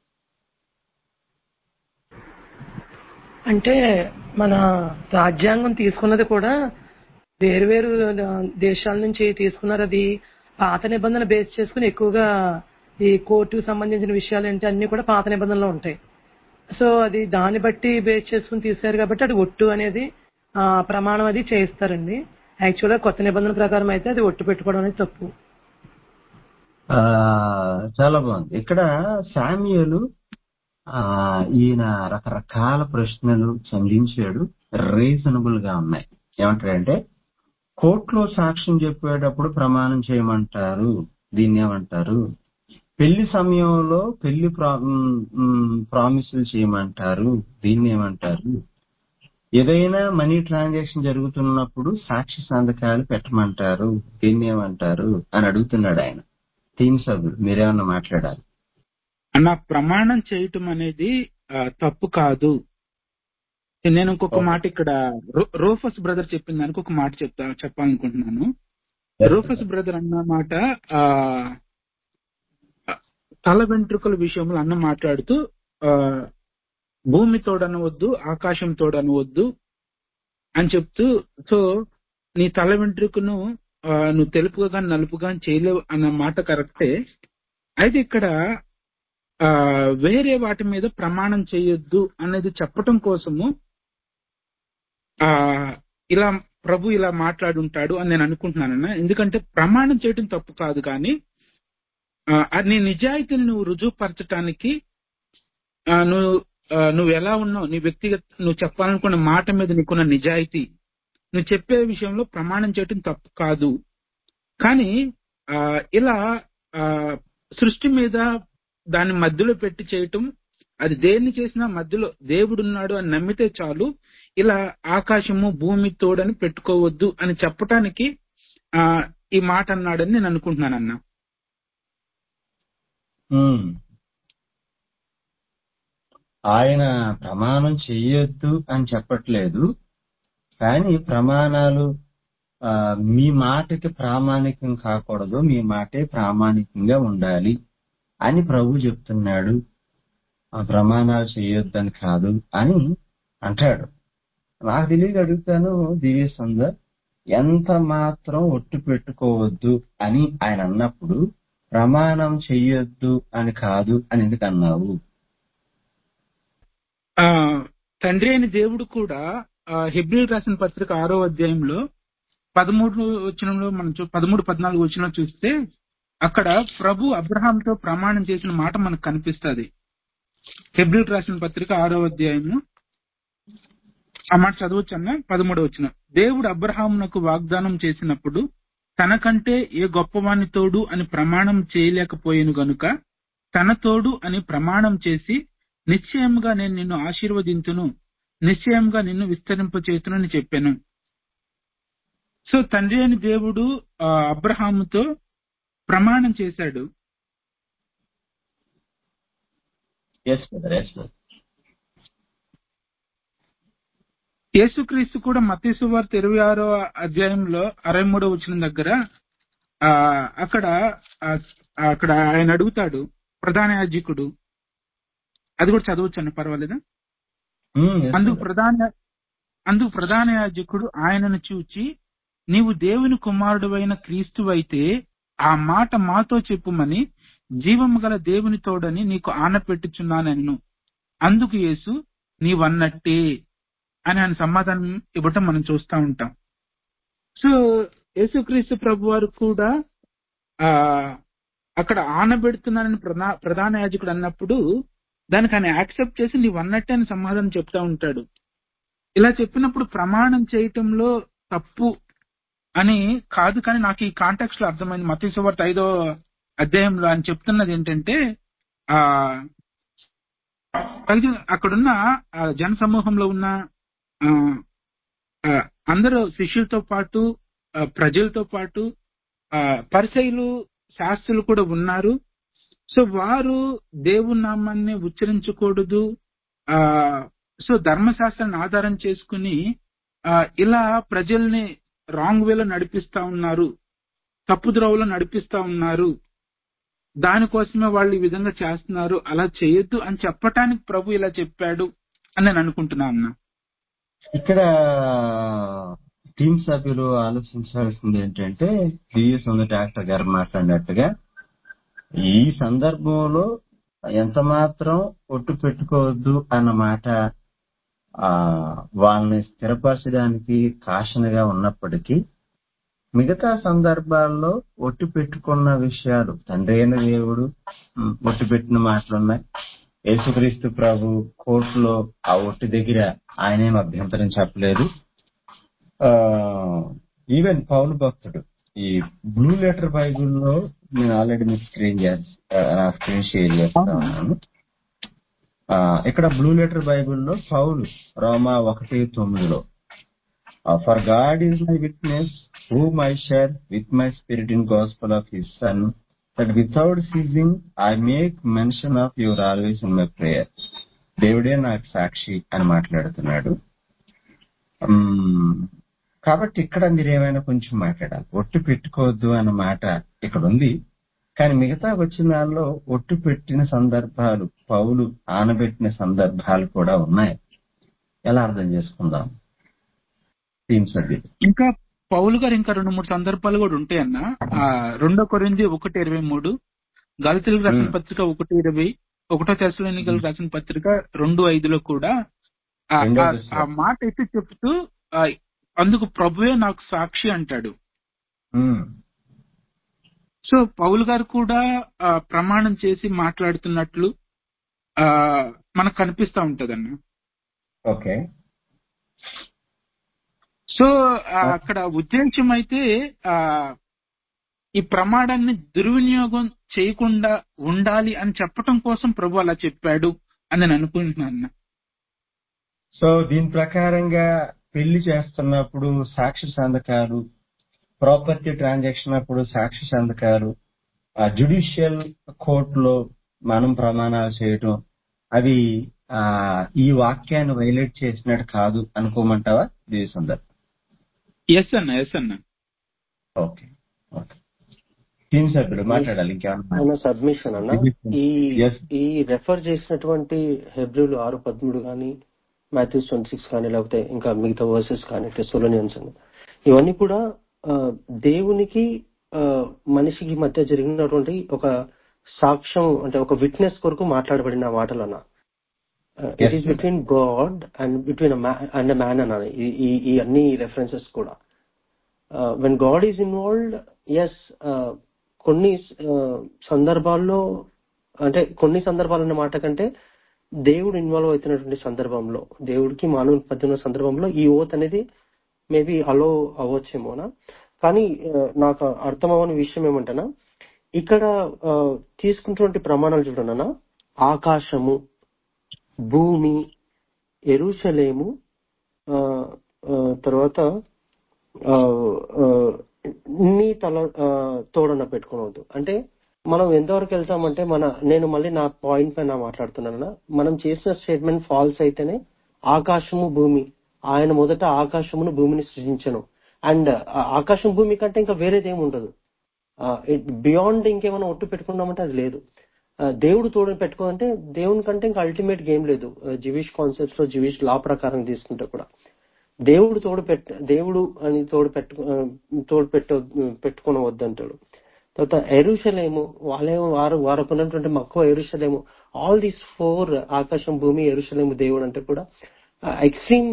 అంటే మన రాజ్యాంగం తీసుకున్నది కూడా వేరు వేరు దేశాల నుంచి తీసుకున్నారు అది పాత నిబంధన బేస్ చేసుకుని ఎక్కువగా ఈ కోర్టుకు సంబంధించిన విషయాలు ఏంటి అన్ని కూడా పాత నిబంధనలో ఉంటాయి సో అది దాన్ని బట్టి బేస్ చేసుకుని తీశారు కాబట్టి అది ఒట్టు అనేది ఆ, ప్రమాణం అది చేయిస్తారండి యాక్చువల్గా కొత్త నిబంధన ప్రకారం అయితే అది ఒట్టు పెట్టుకోవడం అనేది తప్పు ఆ చాలా బాగుంది ఇక్కడ శామ్యులు ఆ ఈయన రకరకాల ప్రశ్నలు సంధించాడు రీజనబుల్ గా ఉన్నాయి ఏమంటాడంటే కోర్టులో సాక్ష్యం చెప్పేటప్పుడు ప్రమాణం చేయమంటారు దీన్ని ఏమంటారు పెళ్లి సమయంలో పెళ్లి ప్రామిసులు చేయమంటారు దీన్ని ఏమంటారు ఏదైనా మనీ ట్రాన్సాక్షన్ జరుగుతున్నప్పుడు సాక్షి సంతకాలు పెట్టమంటారు దీన్ని ఏమంటారు అని అడుగుతున్నాడు ఆయన టీం సభ్యులు మీరేమన్నా మాట్లాడాలి అన్న ప్రమాణం చేయటం అనేది ఆ, తప్పు కాదు నేను ఇంకొక మాట ఇక్కడ రో- రోఫస్ బ్రదర్ చెప్పిన దానికి ఒక మాట చెప్తా చెప్పాలనుకుంటున్నాను రోఫస్ బ్రదర్ అన్న మాట ఆ తల వెంట్రుకల విషయంలో అన్న మాట్లాడుతూ ఆ భూమి తోడనవద్దు ఆకాశం తోడనవద్దు అని చెప్తూ సో నీ తల వెంట్రుకను ఆ, నువ్వు తెలుపుగా కానీ నలుపుగా కానీ చేయలేవు అన్న మాట కరెక్టే అయితే ఇక్కడ ఆ వేరే వాటి మీద ప్రమాణం చేయొద్దు అనేది చెప్పటం కోసము ఆ ఇలా ప్రభు ఇలా మాట్లాడుంటాడు అని నేను అనుకుంటున్నానన్న ఎందుకంటే ప్రమాణం చేయటం తప్పు కాదు కానీ ఆ, అది నీ నిజాయితీని నువ్వు రుజువుపరచటానికి ఆ, నువ్వు ఆ, నువ్వు ఎలా ఉన్నావు నీ వ్యక్తిగత నువ్వు చెప్పాలనుకున్న మాట మీద నీకున్న నిజాయితీ నువ్వు చెప్పే విషయంలో ప్రమాణం చేయటం తప్పు కాదు కానీ ఆ, ఇలా ఆ, సృష్టి మీద దాన్ని మధ్యలో పెట్టి చేయటం అది దేన్ని చేసినా మధ్యలో దేవుడున్నాడు అని నమ్మితే చాలు ఇలా ఆకాశము భూమి తోడని పెట్టుకోవద్దు అని చెప్పటానికి ఆ ఈ మాట అన్నాడని నేను అనుకుంటున్నాను అన్న ఉమ్. ఆయన ప్రమాణం చెయ్యొద్దు అని చెప్పట్లేదు కానీ ప్రమాణాలు ఆ, మీ మాటకి ప్రామాణికం కాకూడదు మీ మాటే ప్రామాణికంగా ఉండాలి అని ప్రభు చెప్తున్నాడు ఆ ప్రమాణాలు చేయొద్దని కాదు అని అంటాడు నాకు తెలియక అడుగుతాను దివ్య సుందర్ ఎంత మాత్రం ఒట్టు పెట్టుకోవద్దు అని ఆయన అన్నప్పుడు ప్రమాణం చెయ్యొద్దు అని కాదు అని ఎందుకు అన్నావు ఆ తండ్రి అయిన దేవుడు కూడా హెబ్రి రాసిన పత్రిక ఆరో అధ్యాయంలో పదమూడు వచనంలో మనం చూ పదమూడు పద్నాలుగు వచనంలో చూస్తే అక్కడ ప్రభు అబ్రహాంతో ప్రమాణం చేసిన మాట మనకు కనిపిస్తుంది హెబ్రి రాసిన పత్రిక ఆరో అధ్యాయము ఆ మాట చదవచ్చు అన్న పదమూడు వచ్చిన దేవుడు అబ్రహామునకు వాగ్దానం చేసినప్పుడు తనకంటే ఏ గొప్పవాని తోడు అని ప్రమాణం చేయలేకపోయాను గనుక తన తోడు అని ప్రమాణం చేసి నిశ్చయంగా నేను నిన్ను ఆశీర్వదించును నిశ్చయంగా నిన్ను విస్తరింపచేతునని చెప్పాను సో తండ్రి అని దేవుడు ఆ, అబ్రహాముతో ప్రమాణం చేశాడు ఎస్ బ్రదర్ ఎస్ బ్రదర్ యేసుక్రీస్తు కూడా మతీసు వార్త ఇరవై ఆరో అధ్యాయంలో అరవై మూడో వచ్చిన దగ్గర ఆ అక్కడ ఆ, అక్కడ ఆయన అడుగుతాడు ప్రధాన యాజకుడు అది కూడా చదవచ్చండి పర్వాలేదా అందుకు ప్రధాన అందుకు ప్రధాన యాజకుడు ఆయనను చూచి నీవు దేవుని కుమారుడువైన క్రీస్తువైతే ఆ మాట మాతో చెప్పుమని జీవము గల దేవుని తోడని నీకు ఆనపెట్టుచున్నానన్ను అందుకు యేసు నీవన్నట్టే అని ఆయన సమాధానం ఇవ్వటం మనం చూస్తా ఉంటాం సో యేసుక్రీస్తు ప్రభు వారు కూడా ఆ అక్కడ ఆనబెడుతున్నానని ప్రధా ప్రధాన యాజకుడు అన్నప్పుడు దానికి ఆయన యాక్సెప్ట్ చేసి నీవు అన్నట్టే అని సమాధానం చెప్తా ఉంటాడు ఇలా చెప్పినప్పుడు ప్రమాణం చేయటంలో తప్పు అని కాదు కానీ నాకు ఈ కాంటాక్ట్ లో అర్థమైంది మతీశ్వార్త ఐదో అధ్యాయంలో ఆయన చెప్తున్నది ఏంటంటే ఆ పైగా అక్కడున్న ఆ జన సమూహంలో ఉన్న ఆ, ఆ, అందరూ శిష్యులతో పాటు ఆ, ప్రజలతో పాటు ఆ, పరిసయులు శాస్త్రులు కూడా ఉన్నారు సో వారు దేవుని నామాన్ని ఉచ్చరించకూడదు ఆ సో ధర్మశాస్త్రాన్ని ఆధారం చేసుకుని ఆ, ఇలా ప్రజల్ని రాంగ్ వేలో నడిపిస్తా ఉన్నారు తప్పు ద్రోవలో నడిపిస్తా ఉన్నారు దానికోసమే వాళ్ళు ఈ విధంగా చేస్తున్నారు అలా చేయొద్దు అని చెప్పటానికి ప్రభు ఇలా చెప్పాడు అని నేను అనుకుంటున్నా అన్నా ఇక్కడ టీం సభ్యులు ఆలోచించాల్సింది ఏంటంటే డిఎస్ ఉంది డాక్టర్ గారు మాట్లాడినట్టుగా ఈ సందర్భంలో ఎంత మాత్రం ఒట్టు పెట్టుకోవద్దు అన్న మాట ఆ వాళ్ళని స్థిరపరచడానికి కాషన్గా ఉన్నప్పటికీ మిగతా సందర్భాల్లో ఒట్టు పెట్టుకున్న విషయాలు తండ్రి అయిన దేవుడు ఉమ్, ఒట్టు పెట్టిన మాటలున్నాయి యేసుక్రీస్తు ప్రభు కోర్టులో ఆ ఒట్టు దగ్గర ఆయనేం అభ్యంతరం చెప్పలేదు ఆ ఈవెన్ పౌలు భక్తుడు ఈ బ్లూ లెటర్ బైబుల్లో నేను ఆల్రెడీ మీకు స్క్రీన్ చేస్తా స్క్రీన్ షేర్ చేస్తా ఉన్నాను ఆ, ఇక్కడ బ్లూ లెటర్ బైబుల్లో పౌలు రోమా ఒకటి తొమ్మిదిలో for God is my witness whom I serve with my spirit in gospel of his son that without ceasing I make mention of your always in my prayer దేవుడే నాకు సాక్షి అని మాట్లాడుతున్నాడు మ్మ్. కాబట్టి ఇక్కడ మీరు ఏమైనా కొంచెం మాట్లాడాలి ఒట్టు పెట్టుకోవద్దు అన్న మాట ఇక్కడ ఉంది కానీ మిగతా వచ్చిన దానిలో ఒట్టు పెట్టిన సందర్భాలు పౌలు ఆనబెట్టిన సందర్భాలు కూడా ఉన్నాయి ఎలా అర్థం చేసుకుందాం టీమ్ సభ్యులు ఇంకా పౌలు గారు ఇంకా రెండు మూడు సందర్భాలు కూడా ఉంటాయన్న ఆ, రెండో కొరింది ఒకటి ఇరవై మూడు గలతీలకు రాసిన మ్మ్. పత్రిక ఒకటి ఇరవై ఒకటో తెసలోనికలకు రాసిన పత్రిక రెండు ఐదులో కూడా ఆ- రెండో ఆ- దశలో. ఆ మాట అయితే చెప్తూ ఆ, అందుకు ప్రభువే నాకు సాక్షి అంటాడు మ్మ్. సో పౌలు గారు కూడా ఆ, ప్రమాణం చేసి మాట్లాడుతున్నట్లు ఆ మనకు కనిపిస్తా ఉంటదన్న ఓకే సో ఆ, అక్కడ ఉద్దేశం అయితే ఆ ఈ ప్రమాణాన్ని దుర్వినియోగం చేయకుండా ఉండాలి అని చెప్పటం కోసం ప్రభు అలా చెప్పాడు అని నేను అనుకుంటున్నాను సో దీని ప్రకారంగా పెళ్లి చేస్తున్నప్పుడు సాక్షి సంతకాలు ప్రాపర్టీ ట్రాన్సాక్షన్ అప్పుడు సాక్షి సంతకాలు జుడిషియల్ కోర్టులో మనం ప్రమాణాలు చేయటం అవి ఆ ఈ వాక్యాన్ని వైలేట్ చేసినట్టు కాదు అనుకోమంటావా దీని సందర్భం ఎస్ అన్న ఎస్ అన్న ఓకే ఓకే టీం సభ్యులు మాట్లాడాలి ఇంకేమన్నా ఆయన సబ్మిషన్ అన్న ఈ Yes. ఈ రెఫర్ చేసినటువంటి హెబ్రిల్ ఆరు పదమూడు కానీ మాథ్యూస్ ట్వంటీ సిక్స్ కానీ లేకపోతే ఇంకా మిగతా వర్సెస్ కానీ టెసోలోనియన్స్ అని ఇవన్నీ కూడా ఆ, దేవునికి ఆ, మనిషికి మధ్య జరిగినటువంటి ఒక సాక్ష్యం అంటే ఒక విట్నెస్ కొరకు మాట్లాడబడిన మాటలు అన్న it Yes, is sir. Between God and between and man అన్న ఈ- ఈ ఈ అన్ని రెఫరెన్సెస్ కూడా when God is involved yes కొన్ని uh, సందర్భాల్లో అంటే కొన్ని సందర్భాలు అన్న మాట కంటే దేవుడు ఇన్వాల్వ్ అవుతున్నటువంటి సందర్భంలో దేవుడికి మానవుని మధ్య ఉన్న సందర్భంలో ఈ ఓత్ అనేది మేబీ అలో అవ్వచ్చేమోనా కానీ uh, నాకు అర్థం అవ్వని విషయం ఏమంటేనా ఇక్కడ uh, తీసుకున్నటువంటి ప్రమాణాలు చూడనా ఆకాశము భూమి ఎరుషలేము ఆ, ఆ, తర్వాత ఆ, ఆ, నీ తల ఆ, తోడన పెట్టుకోవద్దు అంటే మనం ఎంతవరకు వెళ్తామంటే మన నేను మళ్ళీ నా పాయింట్ పైన మాట్లాడుతున్నాను మనం చేసిన స్టేట్మెంట్ ఫాల్స్ అయితేనే ఆకాశము భూమి ఆయన మొదట ఆకాశమును భూమిని సృజించను అండ్ ఆకాశం భూమి కంటే ఇంకా వేరేది ఏమి ఉండదు బియాండ్ ఇంకేమైనా ఒట్టు పెట్టుకున్నామంటే అది లేదు ఆ, దేవుడు తోడు పెట్టుకోవాలంటే దేవుని కంటే ఇంకా అల్టిమేట్ గేమ్ లేదు జివిష్ కాన్సెప్ట్స్ లో జివిష్ లా ప్రకారం తీసుకుంటే కూడా దేవుడు తోడు పెట్ట దేవుడు అని తోడు పెట్టు ఆ, తోడు పెట్ట పెట్టుకుని వద్దంటాడు తర్వాత ఎరుషలేము వాళ్ళేమో వారు వారికి ఉన్నటువంటి మక్కువ ఎరుషలేము ఆల్ దీస్ ఫోర్ ఆకాశం భూమి ఎరుషలేము దేవుడు అంటే కూడా ఎక్స్ట్రీమ్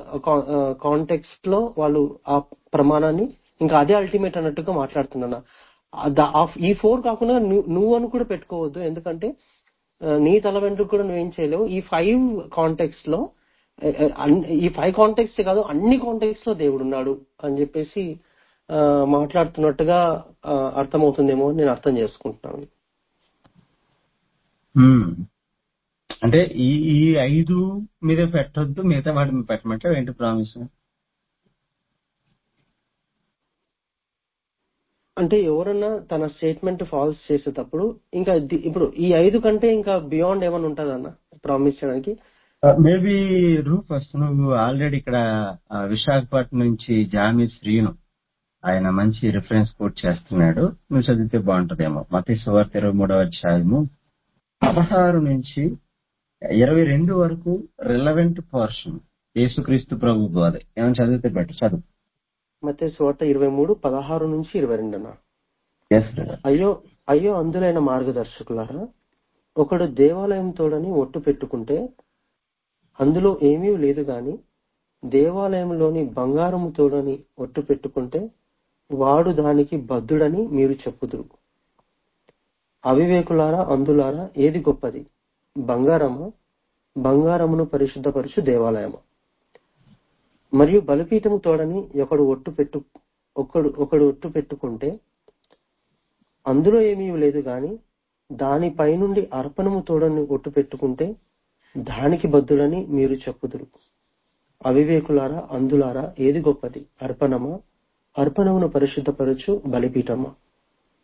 కాంటెక్స్ట్ లో వాళ్ళు ఆ ప్రమాణాన్ని ఇంకా అదే అల్టిమేట్ అన్నట్టుగా మాట్లాడుతున్నాను ఆ దా- ఆ- ఈ ఫోర్ కాకుండా నువ్వు నువ్వు అని కూడా పెట్టుకోవద్దు ఎందుకంటే ఆ, నీ తల వెంట్రుకు కూడా నువ్వేం చేయలేవు ఈ ఫైవ్ కాంటెక్స్ట్ లో ఆ, ఆ, అన్- ఈ ఫైవ్ కాంటెక్స్ట్ కాదు అన్ని కాంటెక్స్ట్ లో దేవుడు ఉన్నాడు అని చెప్పేసి ఆ, మాట్లాడుతున్నట్టుగా ఆ, అర్థమవుతుందేమో అని నేను అర్థం చేసుకుంటున్నాను మ్మ్. అంటే ఈ ఈ ఐదు మీద పెట్టొద్దు మిగతా వాటి మీద పెట్టమంటే ఏంటి ప్రామిస్ అంటే ఎవరన్నా తన స్టేట్మెంట్ ఫాల్స్ చేసేటప్పుడు ఇంకా ది- ఇప్పుడు ఈ ఐదు కంటే ఇంకా బియాండ్ ఏమైనా ఉంటుందన్న ప్రామిస్ చేయడానికి మేబీ రూపస్ నువ్వు ఆల్రెడీ ఇక్కడ ఆ, విశాఖపట్నం నుంచి జామి శ్రీను ఆయన మంచి రిఫరెన్స్ కోట్ చేస్తున్నాడు నువ్వు చదివితే బాగుంటదేమో మత సువార్త ఇరవై మూడవ అధ్యాయము పదహారు నుంచి ఇరవై రెండు వరకు రిలవెంట్ పోర్షన్ యేసుక్రీస్తు ప్రభు బోధ ఏమైనా చదివితే బెటర్ చదువు మతే చోట ఇరవై మూడు పదహారు నుంచి ఇరవై రెండు అన్న ఎస్ అయ్యో అయ్యో అందులైన మార్గదర్శకులారా ఒకడు దేవాలయం తోడని ఒట్టు పెట్టుకుంటే అందులో ఏమీ లేదు గాని దేవాలయంలోని బంగారము తోడని ఒట్టు పెట్టుకుంటే వాడు దానికి బద్ధుడని మీరు చెప్పుదురు అవివేకులారా అందులారా ఏది గొప్పది బంగారమా బంగారమును పరిశుద్ధపరచు దేవాలయమా మరియు బలిపీఠము తోడని ఒకడు ఒట్టు పెట్టు ఒకడు ఒకడు ఒట్టు పెట్టుకుంటే అందులో ఏమీ లేదు గాని దాని పైనుండి అర్పణము తోడని ఒట్టు పెట్టుకుంటే దానికి బద్దులని మీరు చెప్పుదురు అవివేకులారా అందులారా ఏది గొప్పది అర్పణమా అర్పణమును పరిశుద్ధపరచు బలిపీఠమా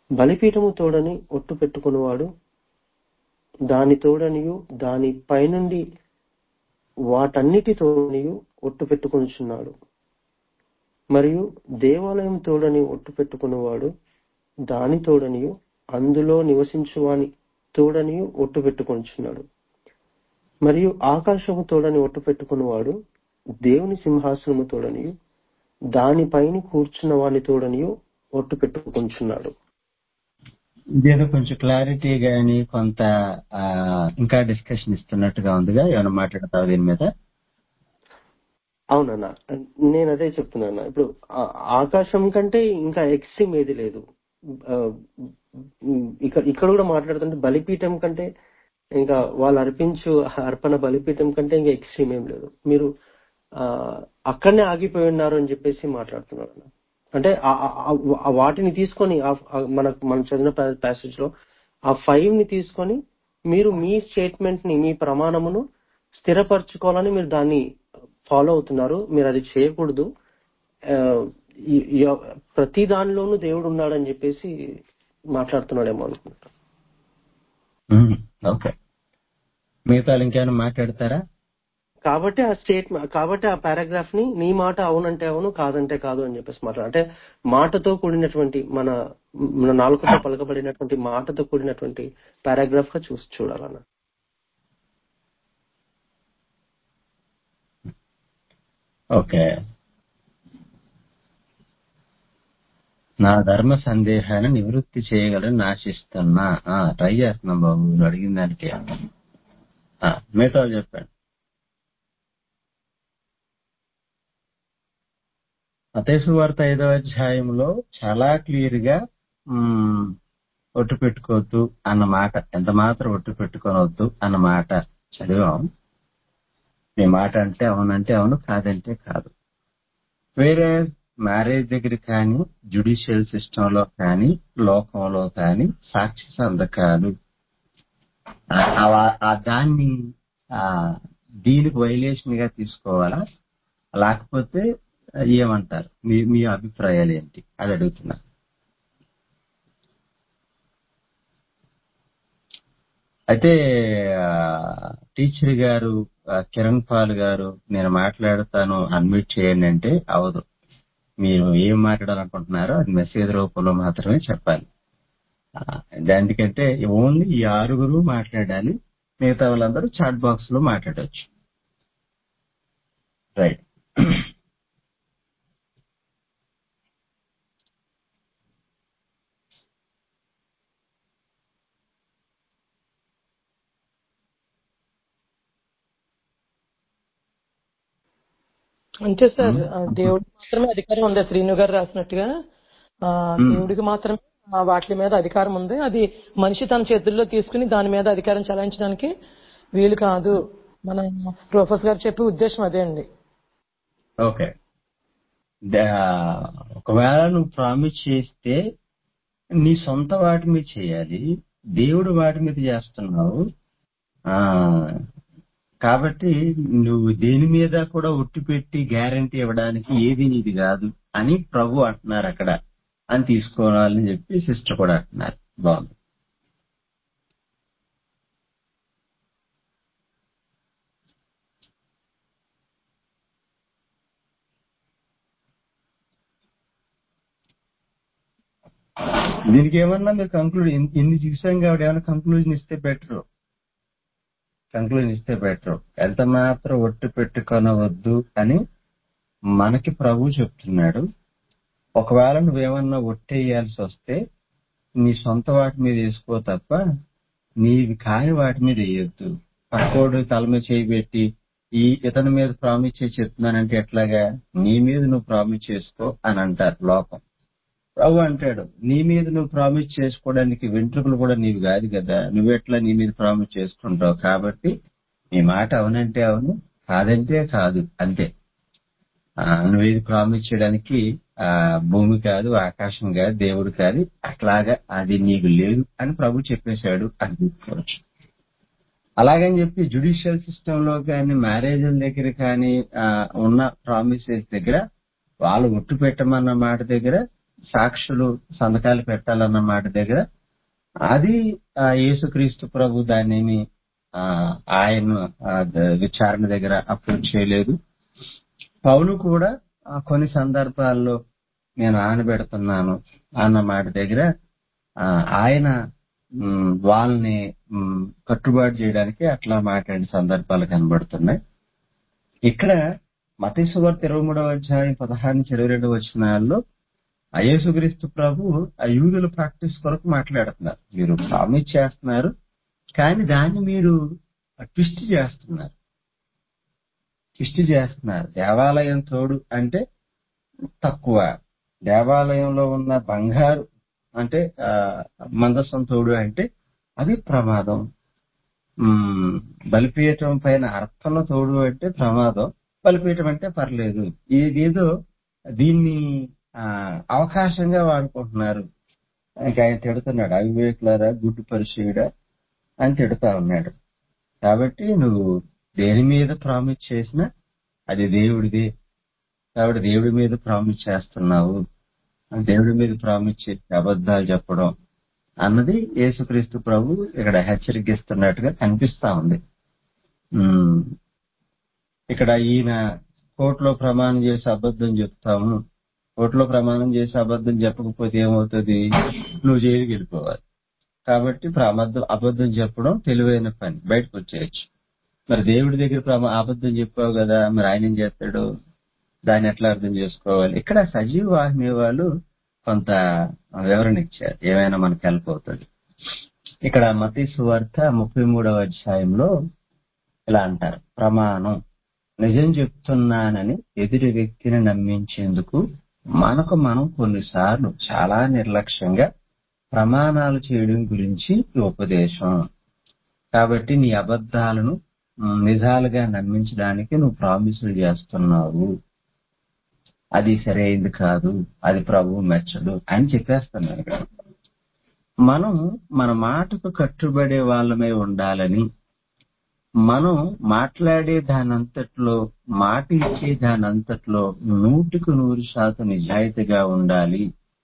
బలిపీఠము తోడని ఒట్టు పెట్టుకునేవాడు దాని తోడనియు దాని పైనుండి వాటన్నిటి తోడనియు ఒట్టు పెట్టుకొనుచున్నాడు మరియు దేవాలయం తోడని ఒట్టు పెట్టుకునేవాడు దాని తోడనియు అందులో నివసించువాని తోడనియు ఒట్టు పెట్టుకొనుచున్నాడు మరియు ఆకాశము తోడని ఒట్టు పెట్టుకునేవాడు దేవుని సింహాసనము తోడనియు దానిపైన కూర్చున్న వాని తోడనియు ఒట్టు పెట్టుకొంచున్నాడు ఇదేదో కొంచెం క్లారిటీ గాని కొంత ఆ, ఇంకా డిస్కషన్ ఇస్తున్నట్టుగా ఉందిగా ఏమైనా మాట్లాడతావు దీని మీద అవునన్నా నేను అదే చెప్తున్నా ఇప్పుడు ఆ- ఆకాశం కంటే ఇంకా ఎక్స్ట్రీమ్ ఏది లేదు ఆ, ఇక్కడ ఇక్కడ కూడా మాట్లాడుతుంటే బలిపీఠం కంటే ఇంకా వాళ్ళు అర్పించు అర్పణ బలిపీఠం కంటే ఇంకా ఎక్స్ట్రీమ్ ఏం లేదు మీరు ఆ, అక్కడనే ఆగిపోయి ఉన్నారు అని చెప్పేసి మాట్లాడుతున్నారు అన్న. అంటే ఆ- ఆ- ఆ- ఆ వాటిని తీసుకొని ఆ- ఆ మన మనం చదివిన ప్యాసేజ్ లో ఆ ఫైవ్ ని తీసుకొని మీరు మీ స్టేట్మెంట్ ని మీ ప్రమాణమును స్థిరపరచుకోవాలని మీరు దాన్ని ఫాలో అవుతున్నారు మీరు అది చేయకూడదు ఆ, ఈ- ఈ- ప్రతి దానిలోనూ దేవుడు ఉన్నాడని చెప్పేసి మాట్లాడుతున్నాడేమో అనుకుంటా ఉమ్, ఓకే మిగతా ఇంకేమైనా మాట్లాడతారా కాబట్టి ఆ స్టేట్మెంట్ కాబట్టి ఆ పారాగ్రాఫ్ ని నీ మాట అవునంటే అవును కాదంటే కాదు అని చెప్పేసి మాట్లాడు అంటే మాటతో కూడినటువంటి మన మన నాలుకతో పలకబడినటువంటి మాటతో కూడినటువంటి పారాగ్రాఫ్ గా చూసి చూడాలన్న ఓకే నా ధర్మ సందేహాన్ని నివృత్తి చేయగలని ఆశిస్తున్నా ఆ, ట్రై చేస్తున్నాం బాబు నువ్వు అడిగిన దానికి ఆ, మిగతా వాళ్ళు చెప్పండి అతేసు వార్త ఐదో అధ్యాయంలో చాలా క్లియర్ గా ఉమ్, ఒట్టు పెట్టుకోవద్దు అన్న మాట ఎంత మాత్రం ఒట్టు పెట్టుకోనవద్దు అన్న మాట చదివాం మీ మాట అంటే అవునంటే అవును కాదంటే కాదు వేరే మ్యారేజ్ దగ్గర కానీ జుడిషియల్ సిస్టమ్ లో కానీ లోకంలో కానీ సాక్షి సంతకాలు ఆ- ఆ- ఆ దాన్ని ఆ దీనికి వైలేషన్ గా తీసుకోవాలా లేకపోతే ఏమంటారు మీ మీ అభిప్రాయాలు ఏంటి అది అడుగుతున్నా అయితే ఆ, టీచర్ గారు ఆ, కిరణ్ పాల్ గారు నేను మాట్లాడతాను అన్మ్యూట్ చేయండి అంటే అవదు మీరు ఏం మాట్లాడాలనుకుంటున్నారో అది మెసేజ్ రూపంలో మాత్రమే చెప్పాలి ఆ, దానికంటే ఓన్లీ ఈ ఆరుగురు మాట్లాడాలి మిగతా వాళ్ళందరూ చాట్ బాక్స్ లో మాట్లాడవచ్చు రైట్ అంతే సార్ ఆ దేవుడికి మాత్రమే అధికారం ఉంది శ్రీను గారు రాసినట్టుగా ఆ మ్మ్. దేవుడికి మాత్రమే ఆ వాటి మీద అధికారం ఉంది అది మనిషి తన చేతుల్లో తీసుకుని దాని మీద అధికారం చలాయించడానికి వీలు కాదు మన ప్రొఫెసర్ గారు చెప్పే ఉద్దేశం అదే అండి ఓకే దా- ఒకవేళ నువ్వు ప్రామిస్ చేస్తే నీ సొంత వాటి మీద చేయాలి దేవుడు వాటి మీద చేస్తున్నావు ఆ కాబట్టి నువ్వు దేని మీద కూడా ఒట్టు పెట్టి గ్యారంటీ ఇవ్వడానికి ఏది నీది కాదు అని ప్రభు అంటున్నారు అక్కడ అని తీసుకోవాలని చెప్పి సిస్టర్ కూడా అంటున్నారు బాగుంది దీనికి ఏమన్నా మీరు కంక్లూడ్ ఇన్ని చూసాం కాబట్టి ఏమైనా కంక్లూజన్ ఇస్తే బెటర్ కంక్లూజన్ ఇస్తే బెటర్ ఎంత మాత్రం ఒట్టు పెట్టుకొనవద్దు అని మనకి ప్రభు చెప్తున్నాడు ఒకవేళ నువ్వేమన్నా ఒట్టేయాల్సి వస్తే నీ సొంత వాటి మీద వేసుకో తప్ప నీవి కాని వాటి మీద వేయొద్దు పక్కోడు తల మీద చేయి పెట్టి ఈ ఇతని మీద ప్రామిస్ చేసి చెప్తున్నానంటే ఎట్లాగా నీ మీద నువ్వు ప్రామిస్ చేసుకో అని అంటారు లోకం ప్రభు అంటాడు నీ మీద నువ్వు ప్రామిస్ చేసుకోవడానికి వెంట్రుకలు కూడా నీవి కాదు కదా నువ్వెట్లా నీ మీద ప్రామిస్ చేసుకుంటావు కాబట్టి నీ మాట అవునంటే అవును కాదంటే కాదు అంతే ఆ, నువ్వేది ప్రామిస్ చేయడానికి ఆ భూమి కాదు ఆకాశం కాదు దేవుడు కాదు అట్లాగా అది నీకు లేదు అని ప్రభు చెప్పేశాడు అని చెప్పుకోవచ్చు అలాగని చెప్పి జుడిషియల్ సిస్టమ్ లో కానీ మ్యారేజ్ల దగ్గర కానీ ఆ, ఉన్న ప్రామిసెస్ దగ్గర వాళ్ళు ఒట్టు పెట్టమన్న మాట దగ్గర సాక్షులు సంతకాలు పెట్టాలన్న మాట దగ్గర అది ఆ, యేసుక్రీస్తు ప్రభు దాన్ని ఆయన ఆ, ద- విచారణ దగ్గర అప్రోచ్ చేయలేదు పౌలు కూడా ఆ, కొన్ని సందర్భాల్లో నేను ఆనబెడుతున్నాను అన్న మాట దగ్గర ఆ, ఆయన మ్, వాళ్ళని మ్, కట్టుబాటు చేయడానికి అట్లా మాట్లాడిన సందర్భాలు కనబడుతున్నాయి ఇక్కడ మతేశ్వర్ ఇరవై మూడవ అధ్యాయం పదహారు నుంచి ఇరవై రెండు వచనాల్లో ఆ యేసుక్రీస్తు ప్రభు ఆ యూదుల ప్రాక్టీస్ కొరకు మాట్లాడుతున్నారు మీరు ప్రామిస్ చేస్తున్నారు కానీ దాన్ని మీరు ట్విస్ట్ చేస్తున్నారు ట్విస్ట్ చేస్తున్నారు దేవాలయం తోడు అంటే తక్కువ దేవాలయంలో ఉన్న బంగారు అంటే ఆ, మందసం తోడు అంటే అది ప్రమాదం ఉమ్, బలిపీఠం పైన అర్పణ తోడు అంటే ప్రమాదం బలిపీఠం అంటే పర్లేదు ఇదేదో దీన్ని ఆ, అవకాశంగా వాడుకుంటున్నారు ఇంకా ఆయన తిడుతున్నాడు అవివేకులారా గుడ్డు పరిచయుడా అని తిడుతా ఉన్నాడు కాబట్టి నువ్వు దేని మీద ప్రామిస్ చేసినా అది దేవుడిదే కాబట్టి దేవుడి మీద ప్రామిస్ చేస్తున్నావు దేవుడి మీద ప్రామిస్ చేసి అబద్ధాలు చెప్పడం అన్నది యేసుక్రీస్తు ప్రభు ఇక్కడ హెచ్చరికిస్తున్నట్టుగా కనిపిస్తా ఉంది ఉమ్, ఇక్కడ ఈయన కోర్టులో ప్రమాణం చేసి అబద్ధం చెప్తాము కోర్టులో ప్రమాణం చేసి అబద్ధం చెప్పకపోతే ఏమవుతుంది నువ్వు జైలుకి వెళ్ళిపోవాలి కాబట్టి ప్రమాదం అబద్ధం చెప్పడం తెలివైన పని బయటకు వచ్చేయచ్చు మరి దేవుడి దగ్గర ప్రమా అబద్ధం చెప్పావు కదా మరి ఆయన ఏం చేస్తాడు దాన్ని ఎట్లా అర్థం చేసుకోవాలి ఇక్కడ సజీవ వాహిని వాళ్ళు కొంత వివరణ ఇచ్చారు ఏమైనా మనకు హెల్ప్ అవుతుంది ఇక్కడ మతీ సువార్త ముప్పై మూడవ అధ్యాయంలో ఇలా అంటారు ప్రమాణం నిజం చెప్తున్నానని ఎదుటి వ్యక్తిని నమ్మించేందుకు మనకు మనం కొన్నిసార్లు చాలా నిర్లక్ష్యంగా ప్రమాణాలు చేయడం గురించి ఈ ఉపదేశం కాబట్టి నీ అబద్ధాలను ఉమ్, నిజాలుగా నమ్మించడానికి నువ్వు ప్రామిసులు చేస్తున్నావు అది సరైంది కాదు అది ప్రభువు మెచ్చడు అని చెప్పేస్తున్నాను ఇక్కడ మనం మన మాటకు కట్టుబడే వాళ్ళమై ఉండాలని మనం మాట్లాడే దానంతట్లో మాట ఇచ్చే దానంతట్లో నూటికి నూరు శాతం నిజాయితీగా ఉండాలి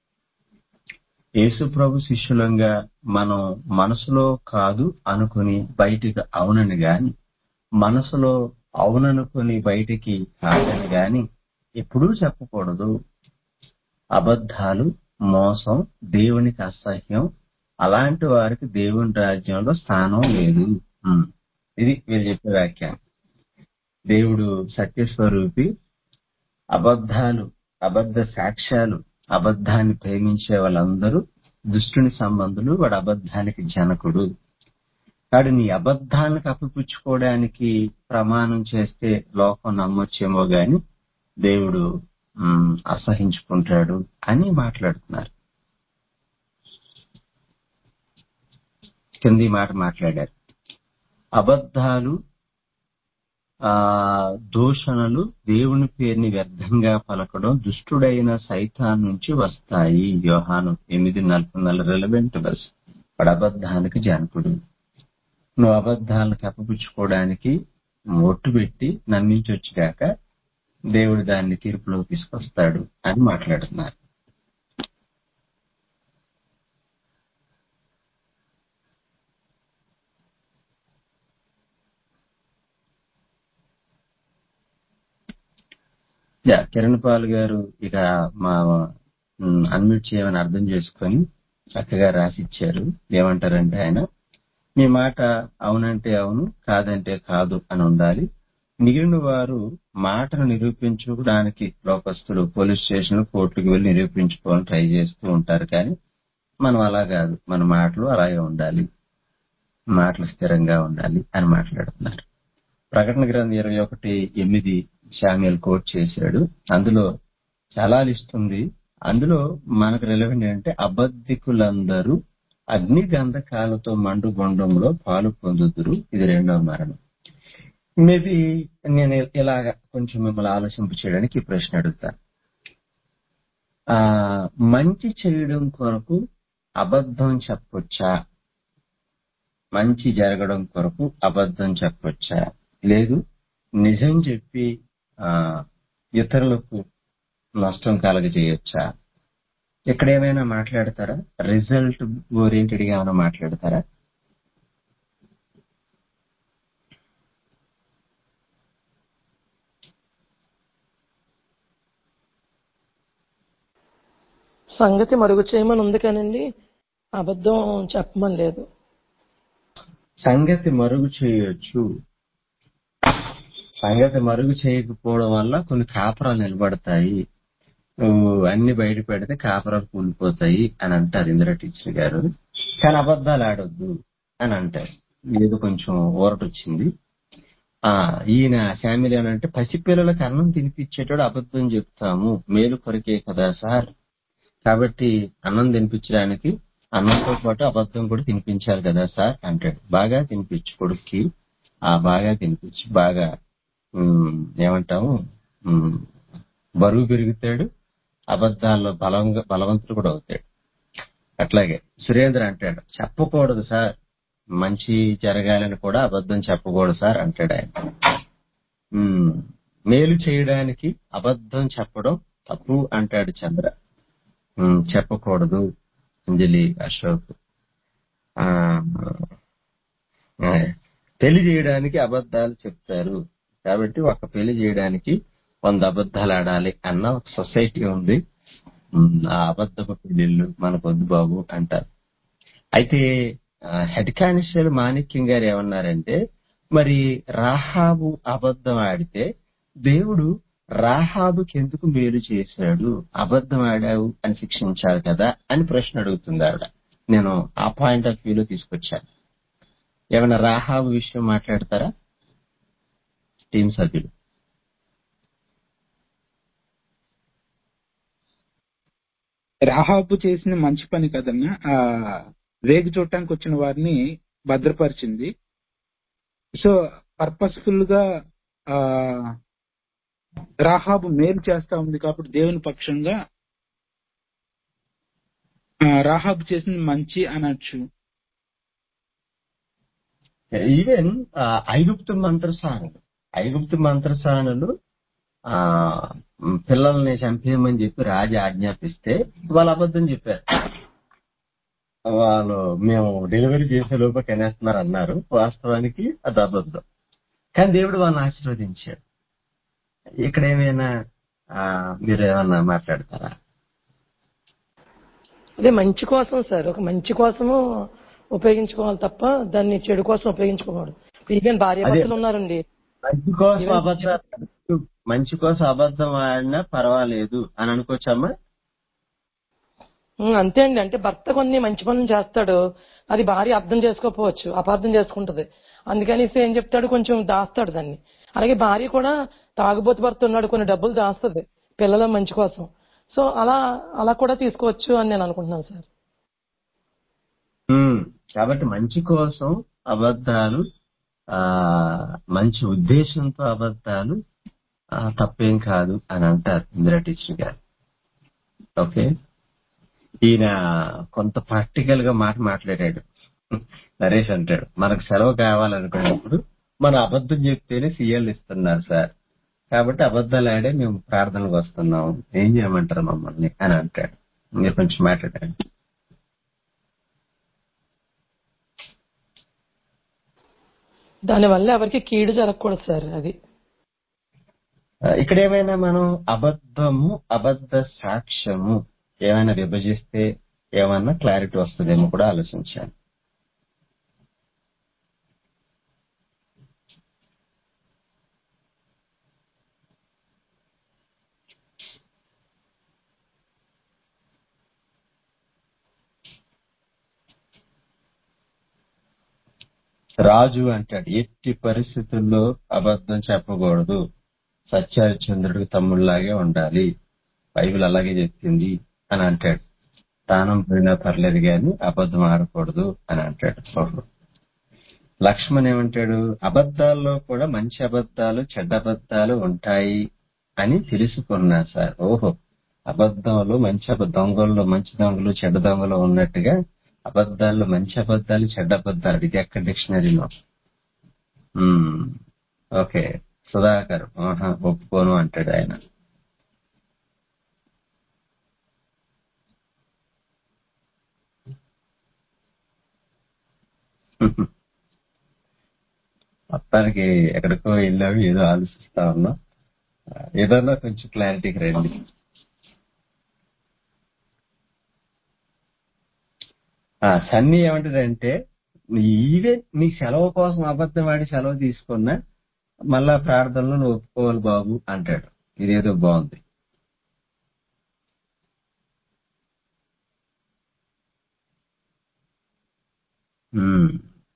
యేసు ప్రభు శిష్యులంగా మనం మనసులో కాదు అనుకుని బయటికి అవునని గాని మనసులో అవుననుకుని బయటికి కాదని గాని ఎప్పుడూ చెప్పకూడదు అబద్ధాలు మోసం దేవునికి అసహ్యం అలాంటి వారికి దేవుని రాజ్యంలో స్థానం లేదు ఉమ్. ఇది వీళ్ళు చెప్పే వ్యాఖ్యానం దేవుడు సత్యస్వరూపి అబద్ధాలు అబద్ధ సాక్ష్యాలు అబద్ధాన్ని ప్రేమించే వాళ్ళందరూ దుష్టుని సంబంధులు వాడు అబద్ధానికి జనకుడు కాడు నీ అబద్ధాలను కప్పిపుచ్చుకోవడానికి ప్రమాణం చేస్తే లోకం నమ్మొచ్చేమో గాని దేవుడు ఉమ్, అసహించుకుంటాడు అని మాట్లాడుతున్నారు కింది మాట మాట్లాడారు అబద్ధాలు ఆ దూషణలు దేవుని పేరుని వ్యర్థంగా పలకడం దుష్టుడైన సైతాన్ నుంచి వస్తాయి యోహాను ఎనిమిది నలభై నల్ల రెలవెంట్ బస్ వాడు అబద్ధానికి జనకుడు నువ్వు అబద్ధాలను కప్పపుచ్చుకోవడానికి ఒట్టు పెట్టి నమ్మించొచ్చుగాక దేవుడు దాన్ని తీర్పులో తీసుకొస్తాడు అని మాట్లాడుతున్నారు యా కిరణ్ పాల్ గారు ఇక మా అన్మ్యూట్ చేయమని అర్థం చేసుకొని చక్కగా రాసిచ్చారు ఏమంటారంటే ఆయన మీ మాట అవునంటే అవును కాదంటే కాదు అని ఉండాలి మిగిలిన వారు మాటను నిరూపించుకోవడానికి లోకస్తులు పోలీస్ స్టేషన్ కోర్టుకు వెళ్లి నిరూపించుకోవాలని ట్రై చేస్తూ ఉంటారు కానీ మనం అలా కాదు మన మాటలు అలాగే ఉండాలి మాటలు స్థిరంగా ఉండాలి అని మాట్లాడుతున్నారు ప్రకటన గ్రంథం ఇరవై ఒకటి ఎనిమిది శామ్యుల్ కోట్ చేశాడు అందులో చాలా లిస్ట్ ఉంది అందులో మనకు రిలవెంట్ ఏంటంటే అబద్ధికులందరూ అగ్ని గంధకాలతో మండు గుండంలో పాలు పొందుదురు ఇది రెండవ మరణం మేబీ నేను ఇలాగ కొంచెం మిమ్మల్ని ఆలోచింప చేయడానికి ఈ ప్రశ్న అడుగుతాను ఆ మంచి చేయడం కొరకు అబద్ధం చెప్పొచ్చా మంచి జరగడం కొరకు అబద్ధం చెప్పొచ్చా లేదు నిజం చెప్పి ఆ ఇతరులకు నష్టం కలగజేయొచ్చా ఇక్కడ ఏమైనా మాట్లాడతారా రిజల్ట్ ఓరియంటెడ్ గా ఏమైనా మాట్లాడతారా సంగతి మరుగు చేయమని ఉంది కానండి అబద్ధం చెప్పమని లేదు సంగతి మరుగు చేయొచ్చు సంగతి మరుగు చేయకపోవడం వల్ల కొన్ని కాపురాలు నిలబడతాయి నువ్వు అన్ని బయట పెడితే కాపురాలు కూలిపోతాయి అని అంటారు ఇందిరా టీచర్ గారు కానీ అబద్ధాలు ఆడొద్దు అని అంటారు ఏదో కొంచెం ఊరట వచ్చింది ఆ ఈయన ఫ్యామిలీ అని అంటే పసిపిల్లలకు అన్నం తినిపించేటోడు అబద్ధం చెప్తాము మేలు కొరికే కదా సార్ కాబట్టి అన్నం తినిపించడానికి అన్నంతో పాటు అబద్ధం కూడా తినిపించాలి కదా సార్ అంటాడు బాగా తినిపించు కొడుక్కి ఆ బాగా తినిపించి బాగా ఉమ్, ఏమంటాము ఉమ్, బరువు పెరుగుతాడు అబద్ధాల్లో బలంగా బలవంతుడు కూడా అవుతాడు అట్లాగే సురేంద్ర అంటాడు చెప్పకూడదు సార్ మంచి జరగాలని కూడా అబద్ధం చెప్పకూడదు సార్ అంటాడు ఆయన ఉమ్, మేలు చేయడానికి అబద్ధం చెప్పడం తప్పు అంటాడు చంద్ర ఉమ్, చెప్పకూడదు అంజలి అశోక్ ఆ, ఆ, పెళ్లి చేయడానికి అబద్ధాలు చెప్తారు కాబట్టి ఒక పెళ్లి చేయడానికి వంద అబద్ధాలు ఆడాలి అన్న ఒక సొసైటీ ఉంది ఉమ్, ఆ అబద్ధపు పెళ్లిళ్ళు మనకొద్దు బాబు అంటారు అయితే హెడ్ కానిస్టేబుల్ మాణిక్యం గారు ఏమన్నారంటే మరి రాహాబు అబద్ధం ఆడితే దేవుడు రాహాబుకి ఎందుకు మేలు చేశాడు అబద్ధం ఆడావు అని శిక్షించాడు కదా అని ప్రశ్న అడుగుతుంది ఆవిడ నేను ఆ పాయింట్ ఆఫ్ వ్యూలో తీసుకొచ్చాను ఏమైనా రాహాబు విషయం మాట్లాడతారా టీం సభ్యులు రాహాబు చేసిన మంచి పని కదన్నా ఆ వేగు చూడటానికి వచ్చిన వారిని భద్రపరిచింది సో పర్పస్ఫుల్ గా ఆ రాహాబు మేలు చేస్తా ఉంది కాబట్టి దేవుని పక్షంగా ఆ, రాహాబు చేసింది మంచి అనొచ్చు ఈవెన్ ఆ, ఐగుప్తు మంత్రసానులు ఐగుప్తు మంత్రసానులు ఆ మ్, పిల్లల్ని చంపేయమని చెప్పి రాజు ఆజ్ఞాపిస్తే వాళ్ళు అబద్ధం చెప్పారు వాళ్ళు మేము డెలివరీ చేసే లోపు కనేస్తున్నారు అన్నారు వాస్తవానికి అది అబద్ధం కానీ దేవుడు వాళ్ళని ఆశీర్వదించాడు ఇక్కడ ఏమైనా ఆ, మీరు ఏమన్నా మాట్లాడతారా అదే మంచి కోసం సార్ ఒక మంచి కోసము ఉపయోగించుకోవాలి తప్ప దాన్ని చెడు కోసం ఉపయోగించుకోకూడదు ఈవెన్ భార్య అదే. భర్తలు ఉన్నారండి మంచి కోసం ఈవెన్ అబద్ధం మంచి కోసం అబద్ధం ఆడినా పర్వాలేదు అని అనుకోవచ్చమ్మా ఉమ్, అంతే అండి అంటే భర్త కొన్ని మంచి పనులు చేస్తాడు అది భార్య అర్థం చేసుకోకపోవచ్చు అపార్థం చేసుకుంటది అందుకని ఏం చెప్తాడు కొంచెం దాస్తాడు దాన్ని అలాగే భార్య కూడా తాగుబోతు భర్త ఉన్నాడు కొన్ని డబ్బులు దాస్తుంది పిల్లల మంచి కోసం సో అలా అలా కూడా తీసుకోవచ్చు అని నేను అనుకుంటున్నాను సార్ ఉమ్, కాబట్టి మంచి కోసం అబద్ధాలు ఆ మంచి ఉద్దేశంతో అబద్ధాలు ఆ, తప్పేం కాదు అని అంటారు ఇందిరా టీచర్ గారు ఓకే ఈయన కొంత ప్రాక్టికల్ గా మాట మాట్లాడాడు నరేష్ అంటాడు మనకు సెలవు కావాలనుకున్నప్పుడు మన అబద్ధం చెప్తేనే సీఎల్ ఇస్తున్నారు సార్ కాబట్టి అబద్ధాలు ఆడే మేము ప్రార్థనకు వస్తున్నాం ఏం చేయమంటారు మమ్మల్ని అని అంటాడు మీరు కొంచెం మాట్లాడండి దానివల్ల ఎవరికి కీడు జరగకూడదు సార్ అది ఆ, ఇక్కడ ఏమైనా మనం అబద్ధము అబద్ధ సాక్ష్యము ఏమైనా విభజిస్తే ఏమన్నా క్లారిటీ వస్తుందేమో కూడా ఆలోచించాను రాజు అంటాడు ఎట్టి పరిస్థితుల్లో అబద్ధం చెప్పకూడదు సత్యహరిచంద్రుడికి తమ్ముళ్ళలాగే ఉండాలి బైబిల్ అలాగే చెప్పింది అని అంటాడు ప్రాణం పోయినా పర్లేదు గాని అబద్ధం ఆడకూడదు అని అంటాడు ఓహో. లక్ష్మణ్ ఏమంటాడు అబద్ధాల్లో కూడా మంచి అబద్ధాలు చెడ్డ అబద్ధాలు ఉంటాయి అని తెలుసుకున్నా సార్ ఓహో అబద్ధంలో మంచి అబద్ధ దొంగల్లో మంచి దొంగలు చెడ్డ దొంగలు ఉన్నట్టుగా అబద్ధాల్లో మంచి అబద్ధాలు చెడ్డ అబద్ధాలు ఇది ఎక్కడ డిక్షనరీలో ఉమ్, ఓకే సుధాకర్ ఆహా, ఒప్పుకోను అంటాడు ఆయన మొత్తానికి ఎక్కడికో వెళ్ళావు ఏదో ఆలోచిస్తా ఉన్నాం ఏదన్నా కొంచెం క్లారిటీకి రండి ఆ సన్నీ ఏమంటాడంటే ఈవే నీ సెలవు కోసం అబద్ధం ఆడి సెలవు తీసుకున్నా మళ్ళా ప్రార్థనలో నువ్వు ఒప్పుకోవాలి బాబు అంటాడు ఇదేదో బాగుంది ఉమ్.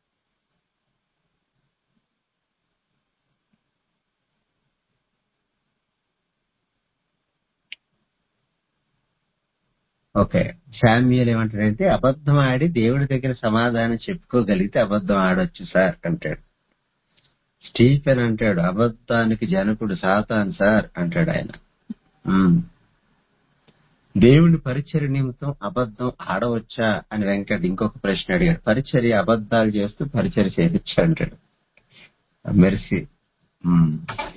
ఓకే శామ్యుల్ ఏమంటాడంటే అబద్ధం ఆడి దేవుడి దగ్గర సమాధానం చెప్పుకోగలిగితే అబద్ధం ఆడొచ్చు సార్ అంటాడు స్టీఫెన్ అంటాడు అబద్ధానికి జనకుడు సాతాన్ సార్ అంటాడు ఆయన ఉమ్. దేవుని పరిచర్య నిమిత్తం అబద్ధం ఆడవచ్చా అని వెంకట్ ఇంకొక ప్రశ్న అడిగాడు పరిచర్య అబద్ధాలు చేస్తూ పరిచర్య చేయొచ్చు అంటాడు మెరిసి ఉమ్.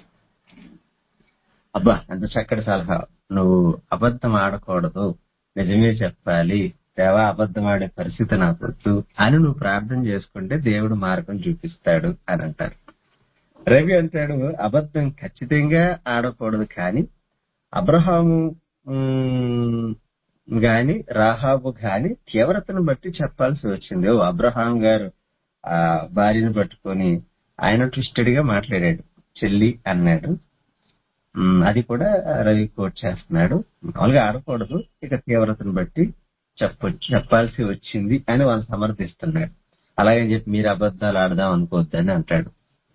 అబ్బా ఎంత చక్కటి సలహా నువ్వు అబద్ధం ఆడకూడదు నిజమే చెప్పాలి దేవా అబద్ధం ఆడే పరిస్థితి నాకు వద్దు అని నువ్వు ప్రార్థన చేసుకుంటే దేవుడు మార్గం చూపిస్తాడు అని అంటారు రవి అంటాడు అబద్ధం ఖచ్చితంగా ఆడకూడదు కానీ అబ్రహాము ఉమ్, గాని రాహాబు గాని తీవ్రతను బట్టి చెప్పాల్సి వచ్చింది ఓ అబ్రహాం గారు ఆ భార్యను పట్టుకొని ఆయన ట్విస్టెడ్ గా మాట్లాడాడు చెల్లి అన్నాడు ఉమ్, అది కూడా రవి కోట్ చేస్తున్నాడు మామూలుగా ఆడకూడదు ఇక తీవ్రతను బట్టి చెప్పొచ్చు చెప్పాల్సి వచ్చింది అని వాళ్ళు సమర్థిస్తున్నాడు అలాగని చెప్పి మీరు అబద్ధాలు ఆడదాం అనుకోవద్దని అంటాడు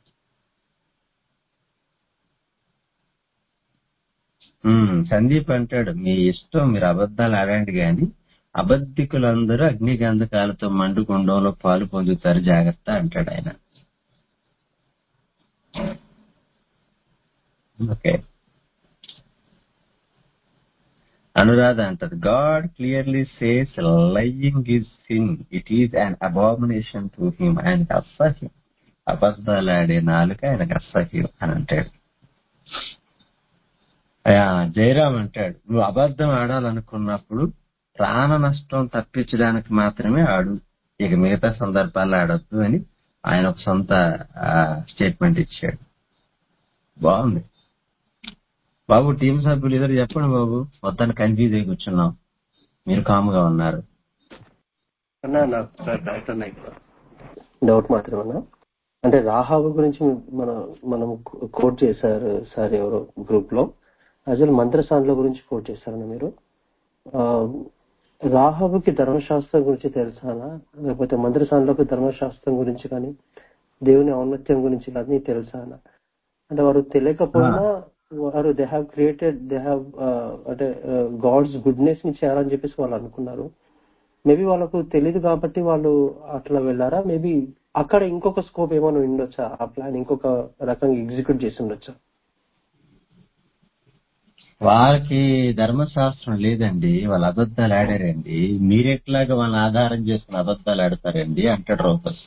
ఉమ్, సందీప్ అంటాడు మీ ఇష్టం మీరు అబద్ధాలు ఆడండి గాని అబద్ధికులందరూ అగ్నిగంధకాలతో మండుకుండంలో పాలు పొందుతారు జాగ్రత్త అంటాడు ఆయన ఓకే అనురాధ అంటది God clearly says lying is sin it is an abomination to him ఆయనకు అసహ్యం అబద్ధాలాడే నాలుక ఆయనకు అసహ్యం అని అంటాడు అయ్యా, జయరాం అంటాడు నువ్వు అబద్ధం ఆడాలనుకున్నప్పుడు ప్రాణ నష్టం తప్పించడానికి మాత్రమే ఆడు ఇక మిగతా సందర్భాల్లో ఆడొద్దు అని ఆయన ఒక సొంత స్టేట్మెంట్ ఇచ్చాడు బాగుంది బాబు టీం సభ్యులు ఇద్దరు చెప్పండి బాబు మొత్తాన్ని కన్ఫ్యూజ్ అయి కూర్చున్నాం మీరు కాముగా ఉన్నారు అన్నా నాకు సార్ డౌట్ అన్నా ఇక్కడ డౌట్ మాత్రమేనా అంటే రాహాబు గురించి మనం మనం కోట్ చేశారు సార్ ఎవరో గ్రూప్ లో అసలు మంత్రసానుల గురించి కోట్ చేశారన్న మీరు ఆ, రాహాబుకి ధర్మశాస్త్రం గురించి తెలుసానా లేకపోతే మంత్రసానులకు ధర్మశాస్త్రం గురించి కానీ దేవుని ఔన్నత్యం గురించి కానీ తెలుసానా అంటే వారు తెలియకపోయినా వారు they have created they have అంటే గాడ్స్ గుడ్నెస్ ని చేయాలని చెప్పేసి వాళ్ళు అనుకున్నారు మేబీ వాళ్ళకు తెలియదు కాబట్టి వాళ్ళు అట్లా వెళ్ళారా మేబీ అక్కడ ఇంకొక స్కోప్ ఏమైనా ఉండొచ్చా ఆ ప్లాన్ ఇంకొక రకంగా ఎగ్జిక్యూట్ చేసి ఉండొచ్చా వాళ్ళకి ధర్మశాస్త్రం లేదండి వాళ్ళ అబద్ధాలు ఆడారండి మీరెట్లాగా వాళ్ళని ఆధారం చేసుకుని అబద్ధాలు ఆడతారండి అంటాడు రూపస్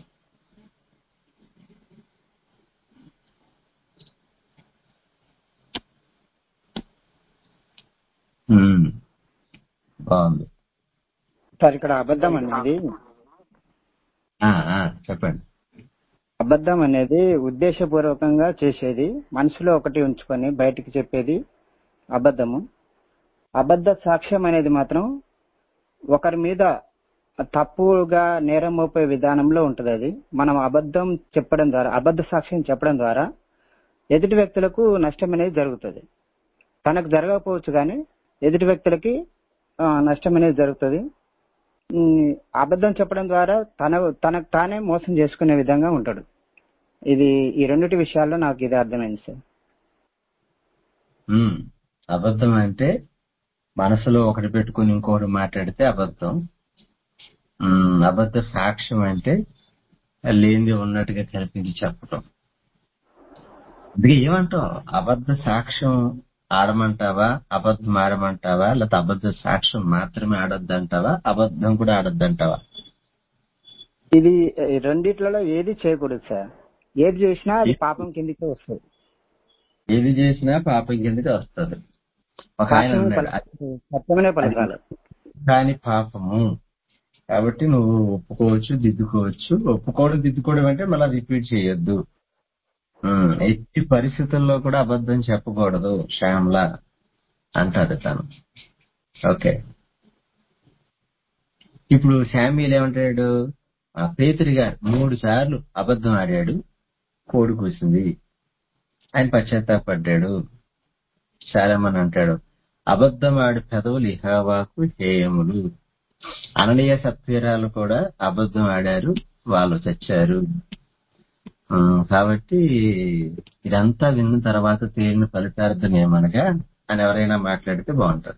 ఉమ్, బాగుంది సార్ ఇక్కడ అబద్ధం అనేది ఆ, ఆ, చెప్పండి అబద్ధం అనేది ఉద్దేశపూర్వకంగా చేసేది మనసులో ఒకటి ఉంచుకొని బయటికి చెప్పేది అబద్ధము అబద్ధ సాక్ష్యం అనేది మాత్రం ఒకరి మీద తప్పుగా నేరం మోపే విధానంలో ఉంటది అది మనం అబద్ధం చెప్పడం ద్వారా అబద్ధ సాక్ష్యం చెప్పడం ద్వారా ఎదుటి వ్యక్తులకు నష్టం అనేది జరుగుతుంది తనకు జరగకపోవచ్చు కానీ ఎదుటి వ్యక్తులకి ఆ, నష్టం అనేది జరుగుతుంది ఉమ్, అబద్ధం చెప్పడం ద్వారా తన తనకు తానే మోసం చేసుకునే విధంగా ఉంటాడు ఇది ఈ రెండిటి విషయాల్లో నాకు ఇది అర్థమైంది సార్ ఉమ్, అబద్ధం అంటే మనసులో ఒకటి పెట్టుకుని ఇంకొకటి మాట్లాడితే అబద్ధం ఉమ్, అబద్ధ సాక్ష్యం అంటే లేనిది ఉన్నట్టుగా కల్పించి చెప్పటం అందుకే ఏమంటావు అబద్ధ సాక్ష్యం ఆడమంటావా అబద్ధం ఆడమంటావా లేకపోతే అబద్ధ సాక్ష్యం మాత్రమే ఆడొద్దంటావా అబద్ధం కూడా ఆడొద్దంటావా ఇది ఈ రెండిట్లలో ఏది చేయకూడదు సార్ ఏది చేసినా అది పాపం కిందికే వస్తుంది ఏది చేసినా పాపం కిందకి వస్తుంది ఒక ఆయన సాక్ష్యమే అన్నాడు పలకాలి సత్యమనే పలకాలి కాని పాపము కాబట్టి నువ్వు ఒప్పుకోవచ్చు దిద్దుకోవచ్చు ఒప్పుకోవడం దిద్దుకోవడం అంటే మళ్ళీ రిపీట్ చేయొద్దు ఉమ్, ఎట్టి పరిస్థితుల్లో కూడా అబద్ధం చెప్పకూడదు శ్యామ్లా అంటాడు తను ఓకే ఇప్పుడు శామ్యుల్ ఏమంటాడు ఆ పేతురు గారు మూడు సార్లు అబద్ధం ఆడాడు కోడి కూసింది ఆయన పశ్చాత్తాపడ్డాడు చాలా మంది అంటాడు అబద్ధం ఆడి పెదవులు ఇహావాకు హేయములు అననీయ సత్వీరాలు కూడా అబద్ధం ఆడారు వాళ్ళు చచ్చారు ఆ, కాబట్టి ఇదంతా విన్న తర్వాత తేలిన ఫలితార్థం ఏమనగా అని ఎవరైనా మాట్లాడితే బాగుంటది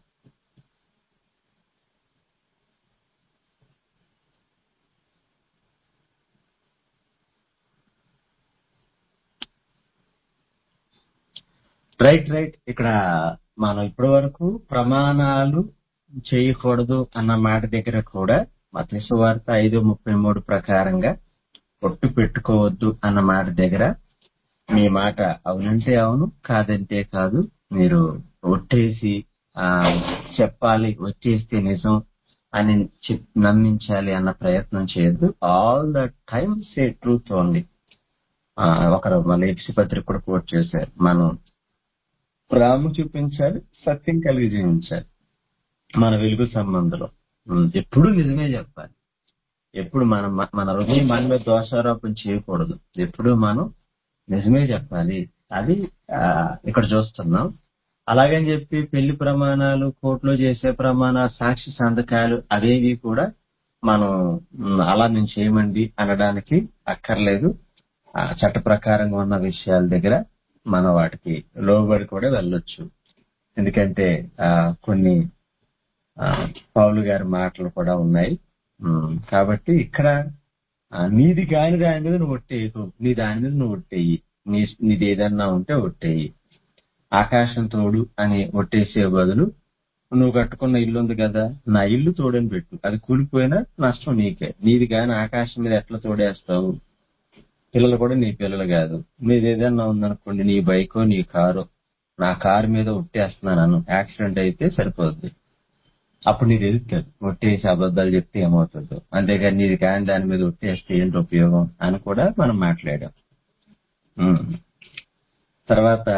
రైట్ రైట్ ఇక్కడ మనం ఇప్పటి వరకు ప్రమాణాలు చేయకూడదు అన్న మాట దగ్గర కూడా మతేసు వార్త ఐదు ముప్పై మూడు ప్రకారంగా ఒట్టు పెట్టుకోవద్దు అన్న మాట దగ్గర మీ మాట అవునంటే అవును కాదంటే కాదు మీరు ఒట్టేసి ఆ చెప్పాలి వచ్చేస్తే నిజం అని చెప్- నమ్మించాలి అన్న ప్రయత్నం చేయొద్దు all the time say truth only ఒకరు మళ్ళీ ఎక్సి పత్రిక కూడా కోట్ చేశారు మనం ప్రేమ చూపించాలి సత్యం కలిగి జీవించాలి మన వెలుగు సంబంధంలో ఉమ్, ఎప్పుడు నిజమే చెప్పాలి ఎప్పుడు మనం మన హృదయం మన మీద దోషారోపణ చేయకూడదు ఎప్పుడు మనం నిజమే చెప్పాలి అది ఆ, ఇక్కడ చూస్తున్నాం అలాగని చెప్పి పెళ్లి ప్రమాణాలు కోర్టులో చేసే ప్రమాణాలు సాక్షి సంతకాలు అవేవి కూడా మనం ఉమ్, అలా మేము చేయమండి అనడానికి అక్కర్లేదు ఆ, చట్ట ప్రకారంగా ఉన్న విషయాల దగ్గర మనం వాటికి లోబడి కూడా వెళ్ళొచ్చు ఎందుకంటే ఆ, కొన్ని ఆ, పౌలు గారి మాటలు కూడా ఉన్నాయి ఉమ్, కాబట్టి ఇక్కడ ఆ, నీది కాని దాని మీద నువ్వు ఒట్టేయకు నీ దాని మీద నువ్వు ఒట్టేయి నీ నీది ఏదన్నా ఉంటే ఒట్టేయి ఆకాశం తోడు అని ఒట్టేసే బదులు నువ్వు కట్టుకున్న ఇల్లు ఉంది కదా నా ఇల్లు తోడని పెట్టు అది కూలిపోయినా నష్టం నీకే నీది కాని ఆకాశం మీద ఎట్లా తోడేస్తావు పిల్లలు కూడా నీ పిల్లలు కాదు నీది ఏదన్నా ఉందనుకోండి నీ బైకో నీ కారో నా కారు మీద ఒట్టేస్తున్నాను యాక్సిడెంట్ అయితే సరిపోద్ది అప్పుడు నీది ఎదుగుతుంది ఒట్టేసి అబద్ధాలు చెప్తే ఏమవుతుందో అంతేగాని నీది కాని దాని మీద ఒట్టేస్తే ఏంటి ఉపయోగం అని కూడా మనం మాట్లాడాం ఉమ్. తర్వాత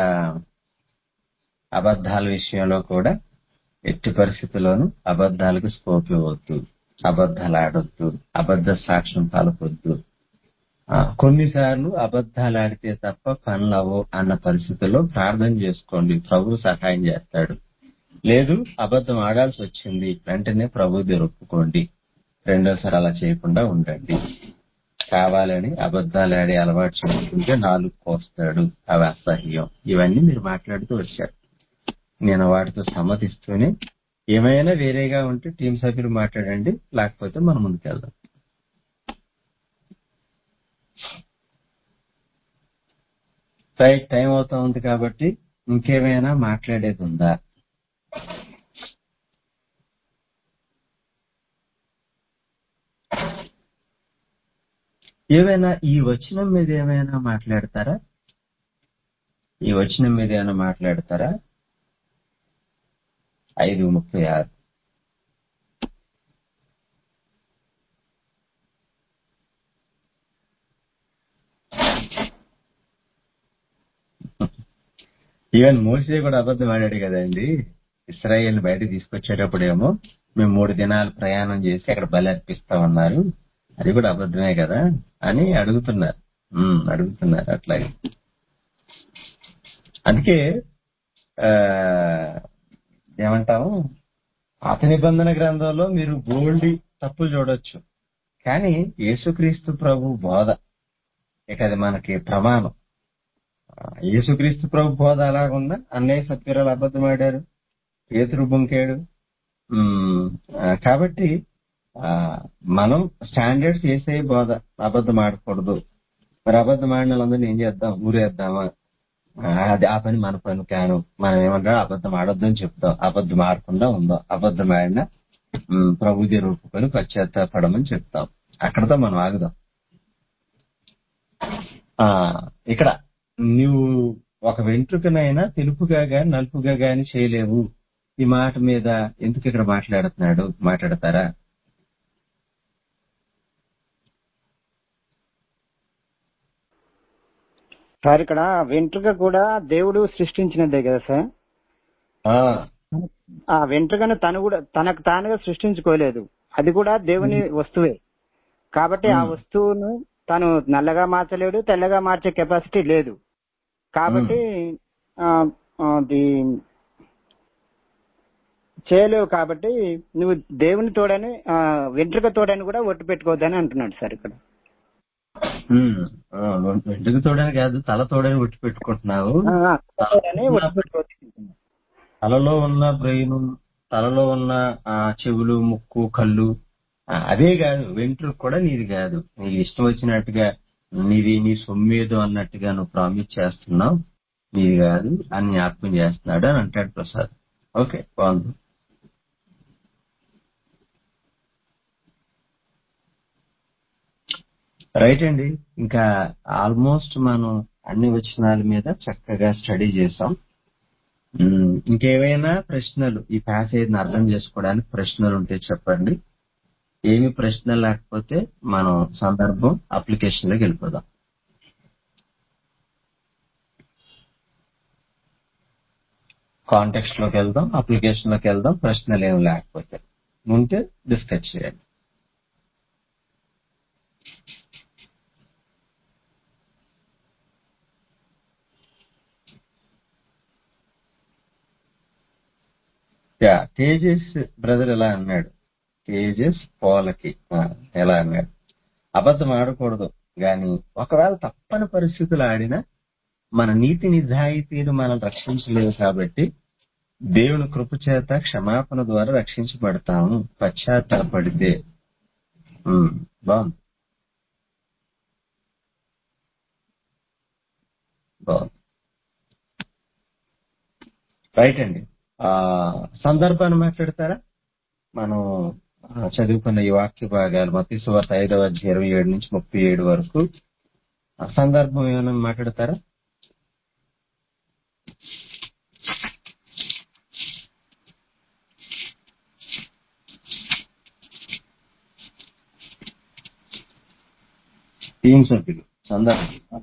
అబద్ధాల విషయంలో కూడా ఎట్టి పరిస్థితుల్లోనూ అబద్ధాలకు స్కోప్ ఇవ్వద్దు అబద్ధాలు ఆడొద్దు అబద్ధ సాక్ష్యం పలకొద్దు ఆ, కొన్నిసార్లు అబద్ధాలు ఆడితే తప్ప పనులు అవ్వవు అన్న పరిస్థితుల్లో ప్రార్థన చేసుకోండి ప్రభు సహాయం చేస్తాడు లేదు అబద్ధం ఆడాల్సి వచ్చింది వెంటనే ప్రభు దగ్గర ఒప్పుకోండి రెండోసారి అలా చేయకుండా ఉండండి కావాలని అబద్ధాలు ఆడే అలవాటు చేసుకుంటే నాలుగు కోస్తాడు అవి అసహ్యం ఇవన్నీ మీరు మాట్లాడుతూ వచ్చారు నేను వాటితో సమ్మతిస్తూనే ఏమైనా వేరేగా ఉంటే టీం సభ్యులు మాట్లాడండి లేకపోతే మనం ముందుకెళ్దాం రైట్ టైం అవుతా ఉంది కాబట్టి ఇంకేమైనా మాట్లాడేది ఉందా ఏమైనా ఈ వచనం మీద ఏమైనా మాట్లాడతారా ఈ వచనం మీద ఏమైనా మాట్లాడతారా ఐదు ముప్పై ఆరు ఈవెన్ మోసే కూడా అబద్ధం ఆడాడు కదండి ఇస్రాయేల్ బయటకు తీసుకొచ్చేటప్పుడేమో మేము మూడు దినాలు ప్రయాణం చేసి అక్కడ బలి అర్పిస్తామన్నారు అది కూడా అబద్ధమే కదా అని అడుగుతున్నారు ఉమ్, అడుగుతున్నారు అట్లాగే అందుకే ఆ ఏమంటాము పాత నిబంధన గ్రంథంలో మీరు బోల్డి తప్పులు చూడొచ్చు కానీ యేసుక్రీస్తు ప్రభు బోధ ఇక అది మనకి ప్రమాణం ఆ, యేసుక్రీస్తు ప్రభు బోధ అలాగుందా అన్నయ్య సత్వరాలు అబద్ధం ఆడారు పేతురు బొంకాడు ఉమ్, ఆ, కాబట్టి ఆ, మనం స్టాండర్డ్స్ వేసే బోధ అబద్ధం ఆడకూడదు మరి అబద్ధం ఆడిన వాళ్ళందరినీ ఏం చేద్దాం ఊరేద్దామా ఆ, అది ఆ పని మన పని కాను మనం ఏమంటాం అబద్ధం ఆడొద్దని చెప్తాం అబద్ధం ఆడకుండా ఉందాం అబద్ధం ఆడినా ఉమ్, ప్రభు దగ్గర ఒప్పుకొని పశ్చాత్తాపడమని చెప్తాం అక్కడతో మనం ఆగుదాం ఆ ఇక్కడ నువ్వు ఒక వెంట్రుకనైనా తెలుపుగా గాని నలుపుగా గాని చేయలేవు ఈ మాట మీద ఎందుకు ఇక్కడ మాట్లాడుతున్నాడు మాట్లాడతారా సార్ ఇక్కడ వెంట్రుక కూడా దేవుడు సృష్టించినదే కదా సార్ ఆ, ఆ వెంట్రుకను తను కూడా తనకు తానుగా సృష్టించుకోలేదు అది కూడా దేవుని వస్తువే కాబట్టి ఆ ఉమ్. వస్తువును తను నల్లగా మార్చలేడు తెల్లగా మార్చే కెపాసిటీ లేదు కాబట్టి ఆ, అది చేయలేవు కాబట్టి నువ్వు దేవుని తోడని ఆ, వెంట్రుక తోడని కూడా ఒట్టు పెట్టుకోవద్దని అంటున్నాడు సార్ ఇక్కడ ఉమ్, ఆ, వెంట్రుక తోడని కాదు తల తోడని ఒట్టి పెట్టుకుంటున్నావు ఆ, ఆ, తోడని ఒట్టు పెట్టుకోవద్దు అంటున్నాడు. తలలో ఉన్న బ్రెయిన్ తలలో ఉన్న ఆ చెవులు ముక్కు కళ్ళు ఆ, అదే కాదు వెంట్రుక కూడా నీది కాదు నీకు ఇష్టం వచ్చినట్టుగా నీది నీ సొమ్మేదో అన్నట్టుగా నువ్వు ప్రామిస్ చేస్తున్నావు నీది కాదు అని జ్ఞాపకం చేస్తున్నాడు అని అంటాడు ప్రసాద్ ఓకే బాగుంది రైట్ అండి ఇంకా ఆల్మోస్ట్ మనం అన్ని వచనాల మీద చక్కగా స్టడీ చేసాం ఉమ్, ఇంకేమైనా ప్రశ్నలు ఈ ప్యాసేజ్ అర్థం చేసుకోవడానికి ప్రశ్నలు ఉంటే చెప్పండి ఏమి ప్రశ్న లేకపోతే మనం సందర్భం అప్లికేషన్ లోకి వెళ్ళిపోదాం కాంటెక్స్ట్ లోకి వెళ్దాం అప్లికేషన్ లోకి వెళ్దాం ప్రశ్నలు ఏమి లేకపోతే ఉంటే డిస్కస్ చేయండి యా తేజస్ బ్రదర్ ఎలా అన్నాడు తేజస్ పోలకి ఆ, ఎలా అన్నాడు అబద్ధం ఆడకూడదు గాని ఒకవేళ తప్పని పరిస్థితులు ఆడినా మన నీతి నిజాయితీలు మనం రక్షించలేవు కాబట్టి దేవుని కృప చేత క్షమాపణ ద్వారా రక్షించబడతాము పశ్చాత్తాపడితే ఉమ్, బాగుంది బాగుంది రైట్ అండి ఆ సందర్భాన్ని మాట్లాడతారా మనం ఆ, చదువుకున్న ఈ వాక్య భాగాలు మత సువార్త ఐదవ అధ్యాయం ఇరవై ఏడు నుంచి ముప్పై ఏడు వరకు ఆ సందర్భం ఏమైనా మాట్లాడతారా టీం సభ్యులు సందర్భం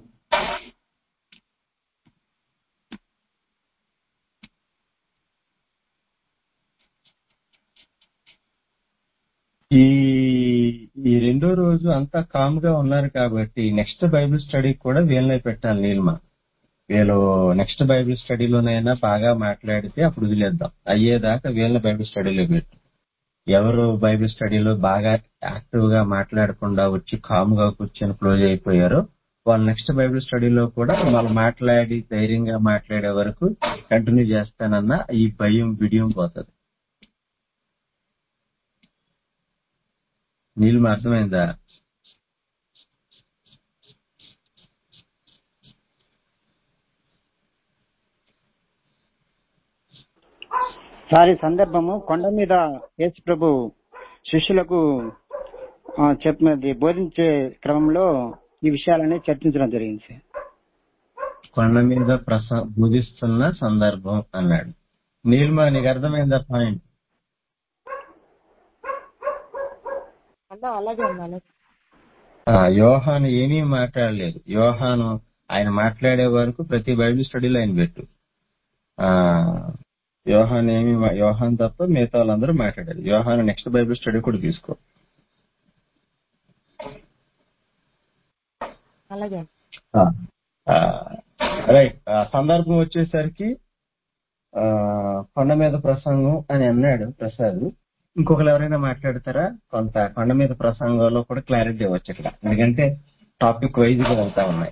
ఈ ఈ రెండో రోజు అంతా కామ్ గా ఉన్నారు కాబట్టి నెక్స్ట్ బైబిల్ స్టడీ కూడా వీళ్ళనే పెట్టాలి నీలిమ వీళ్ళు నెక్స్ట్ బైబిల్ స్టడీలోనైనా బాగా మాట్లాడితే అప్పుడు వదిలేద్దాం అయ్యేదాకా వీళ్ళని బైబిల్ స్టడీలో పెట్టు ఎవరు బైబిల్ స్టడీలో బాగా యాక్టివ్ గా మాట్లాడకుండా వచ్చి కామ్ గా కూర్చొని క్లోజ్ అయిపోయారో వాళ్ళు నెక్స్ట్ బైబిల్ స్టడీలో కూడా వాళ్ళు మాట్లాడి ధైర్యంగా మాట్లాడే వరకు కంటిన్యూ చేస్తానన్న ఈ భయం బిడియం పోతుంది నీళ్ళు అర్థమైందా సార్ ఈ సందర్భము కొండ మీద యేసు ప్రభు శిష్యులకు ఆ, చెప్పినది బోధించే క్రమంలో ఈ విషయాలన్నీ చర్చించడం జరిగింది సార్ కొండ మీద ప్రస బోధిస్తున్న సందర్భం అన్నాడు నీలిమ నీకు అర్థమైందా పాయింట్ అంటే అలాగే ఉండాలి ఆ, యోహాను ఏమీ మాట్లాడలేదు యోహాను ఆయన మాట్లాడే వరకు ప్రతి బైబిల్ స్టడీలో ఆయన పెట్టు ఆ యోహాన్ ఏమి యోహాన్ తప్ప మిగతా వాళ్ళందరూ మాట్లాడారు యోహాను నెక్స్ట్ బైబిల్ స్టడీ కూడా తీసుకో అలాగే రైట్ సందర్భం వచ్చేసరికి ఆ, కొండ మీద ప్రసంగం అని అన్నాడు ప్రసాద్ ఇంకొకరు ఎవరైనా మాట్లాడతారా కొంత కొండ మీద ప్రసంగంలో కూడా క్లారిటీ ఇవ్వచ్చు ఇక్కడ ఎందుకంటే టాపిక్ వైజ్ గా వెళ్తా ఉన్నాయి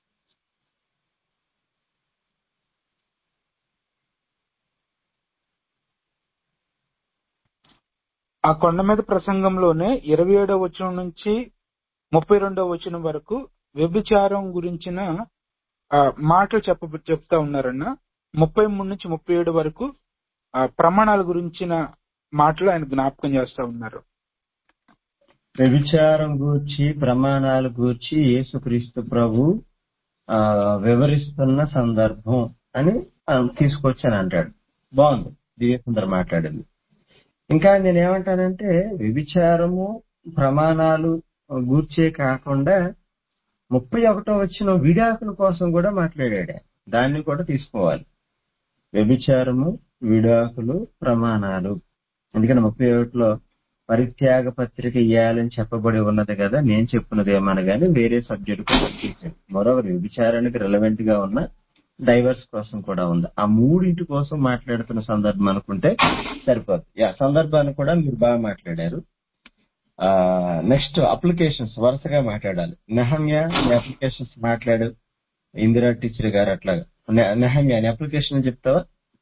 ఆ కొండ మీద ప్రసంగంలోనే ఇరవై ఏడవ వచనం నుంచి ముప్పై రెండవ వచనం వరకు వ్యభిచారం గురించిన ఆ, మాటలు చెప్ప చెప్తా ఉన్నారన్న ముప్పై మూడు నుంచి ముప్పై ఏడు వరకు ఆ, ప్రమాణాల గురించిన మాటలు ఆయన జ్ఞాపకం చేస్తా ఉన్నారు వ్యభిచారం గూర్చి ప్రమాణాలు గూర్చి యేసుక్రీస్తు ప్రభు ఆ, వివరిస్తున్న సందర్భం అని ఆ, తీసుకొచ్చాను అంటాడు బాగుంది దివ్య సుందర్ మాట్లాడింది ఇంకా నేను ఏమంటానంటే వ్యభిచారము ప్రమాణాలు గూర్చే కాకుండా ముప్పై ఒకటో వచ్చిన విడాకుల కోసం కూడా మాట్లాడాడు దాన్ని కూడా తీసుకోవాలి వ్యభిచారము విడాకులు ప్రమాణాలు ఎందుకంటే ముప్పై ఒకటిలో పరిత్యాగ పత్రిక ఇవ్వాలని చెప్పబడి ఉన్నది కదా నేను చెప్పున్నది ఏమన్నా కానీ వేరే సబ్జెక్ట్ మరోవర్ వ్యభిచారానికి రిలవెంట్ గా ఉన్న డైవర్స్ కోసం కూడా ఉంది ఆ మూడింటి కోసం మాట్లాడుతున్న సందర్భం అనుకుంటే సరిపోదు యా సందర్భాన్ని కూడా మీరు బాగా మాట్లాడారు ఆ నెక్స్ట్ అప్లికేషన్స్ వరుసగా మాట్లాడాలి నెహమ్య అప్లికేషన్స్ మాట్లాడు ఇందిరా టీచర్ గారు అట్లాగా నె- నెహమ్య నీ అప్లికేషన్ చెప్తావా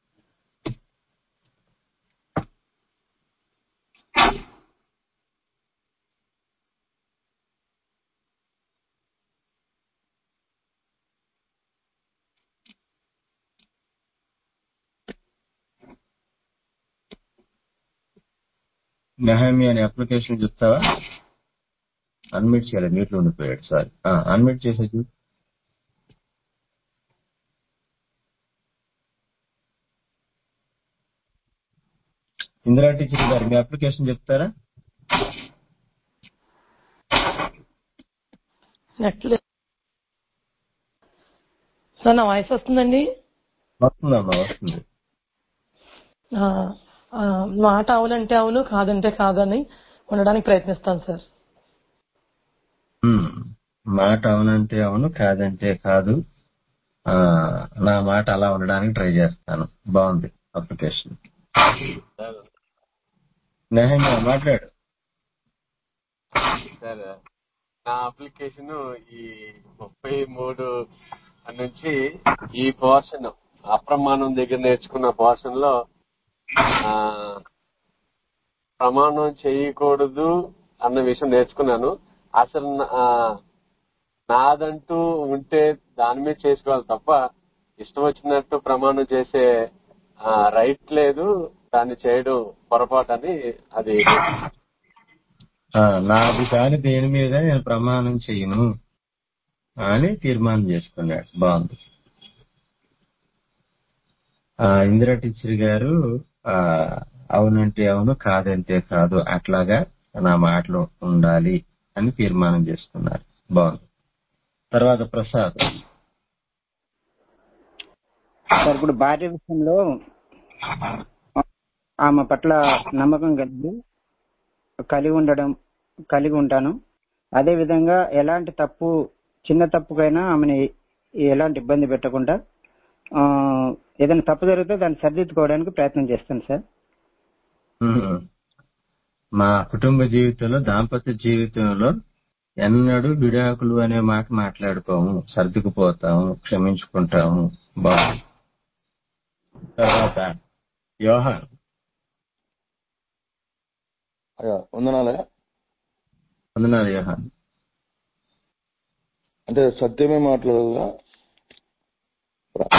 నెహమ్య నీ అప్లికేషన్ చెప్తావా అన్మిట్ చేయాలి మీట్లో ఉండిపోయాడు సారీ అన్మిట్ చేసేది ఇందిరా టీచర్ గారు మీ అప్లికేషన్ చెప్తారా నెట్లే సార్ నా వాయిస్ వస్తుందండి వస్తుందమ్మా వస్తుంది ఆ, ఆ, మాట అవునంటే అవును కాదంటే కాదని ఉండడానికి ప్రయత్నిస్తాను సార్ ఉమ్. మాట అవునంటే అవును కాదంటే కాదు ఆ నా మాట అలా ఉండడానికి ట్రై చేస్తాను బాగుంది అప్లికేషన్ నెహమ్య మాట్లాడు సరే నా అప్లికేషన్ ఈ ముప్పై మూడు నుంచి ఈ పోర్షన్ అప్రమాణం దగ్గర నేర్చుకున్న పోర్షన్ లో ఆ, ప్రమాణం చేయకూడదు అన్న విషయం నేర్చుకున్నాను అసలు నా- ఆ, నాదంటూ ఉంటే దాని మీద చేసుకోవాలి తప్ప ఇష్టం వచ్చినట్టు ప్రమాణం చేసే రైట్ లేదు దాన్ని చేయడం పొరపాటు అని అది ఆ, నాది కాని దేని మీద నేను ప్రమాణం చేయను అని తీర్మానం చేసుకున్నాడు బాగుంది ఆ ఇందిరా టీచర్ గారు ఆ అవునంటే అవును కాదంటే కాదు అట్లాగా నా మాటలు ఉండాలి అని తీర్మానం చేసుకున్నారు బాగుంది తర్వాత ప్రసాద్ సార్ ఇప్పుడు భార్య విషయంలో ఆమె పట్ల నమ్మకం కలిగి కలిగి ఉండడం కలిగి ఉంటాను అదే విధంగా ఎలాంటి తప్పు చిన్న తప్పుకైనా ఆమెని ఎలాంటి ఇబ్బంది పెట్టకుండా ఆ, ఏదైనా తప్పు జరిగితే దాన్ని సరిదిద్దుకోవడానికి ప్రయత్నం చేస్తాను సార్ ఉహు. మా కుటుంబ జీవితంలో దాంపత్య జీవితంలో ఎన్నడూ విడాకులు అనే మాట మాట్లాడుకోము సర్దుకుపోతాము క్షమించుకుంటాము బాగుంది తర్వాత యోహాన్ అయ్యా వందనాలే వందనాలు యోహాన్ అంటే సత్యమే మాట్లాడాలా ఆ,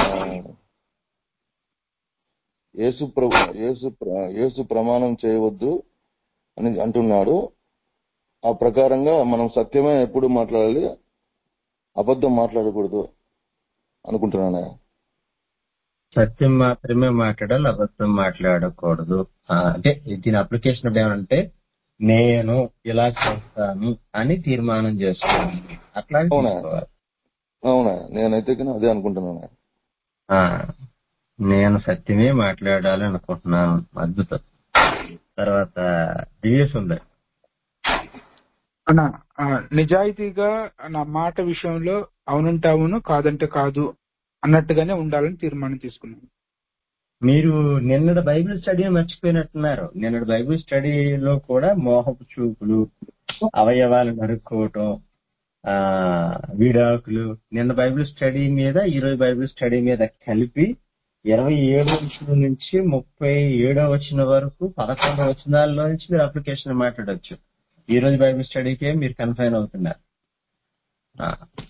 యేసు ప్రభు యేసు ప్ర- యేసు ప్రమాణం చేయవద్దు అని అంటున్నాడు ఆ ప్రకారంగా మనం సత్యమే ఎప్పుడు మాట్లాడాలి అబద్ధం మాట్లాడకూడదు అనుకుంటున్నాను సత్యం మాత్రమే మాట్లాడాలి అబద్ధం మాట్లాడకూడదు ఆ, అంటే దీని అప్లికేషన్ ఏమంటే నేను ఇలా చేస్తాను అని తీర్మానం చేసుకోవాలి అట్లాగే అవునా? తీసుకోవాలి అవునా నేనైతే కానీ అదే అనుకుంటున్నాను ఆ, నేను సత్యమే మాట్లాడాలి అనుకుంటున్నాను అద్భుతం తర్వాత దివ్య సుందర్ అన్న ఆ, నిజాయితీగా నా మాట విషయంలో అవునంటే అవును కాదంటే కాదు అన్నట్టుగానే ఉండాలని తీర్మానం తీసుకున్నాను మీరు నిన్నటి బైబిల్ స్టడీ మర్చిపోయినట్టున్నారు నిన్నటి బైబిల్ స్టడీలో కూడా మోహపు చూపులు అవయవాలు నరుక్కోవటం ఆ విడాకులు నిన్న బైబిల్ స్టడీ మీద ఈ రోజు బైబిల్ స్టడీ మీద కలిపి ఇరవై ఏడు వచ్చిన నుంచి ముప్పై ఏడో వచ్చిన వరకు పదకొండు వచనాల్లో నుంచి మీరు అప్లికేషన్ మాట్లాడొచ్చు ఈ రోజు బైబిల్ స్టడీకే మీరు కన్ఫైన్ అవుతున్నారు ఆ,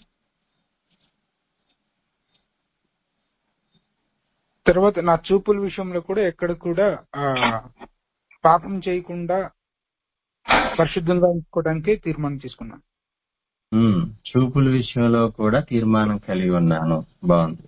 తర్వాత నా చూపుల విషయంలో కూడా ఎక్కడ కూడా ఆ పాపం చేయకుండా పరిశుద్ధంగా ఉంచుకోవడానికి తీర్మానం తీసుకున్నాను ఉమ్, చూపుల విషయంలో కూడా తీర్మానం కలిగి ఉన్నాను బాగుంది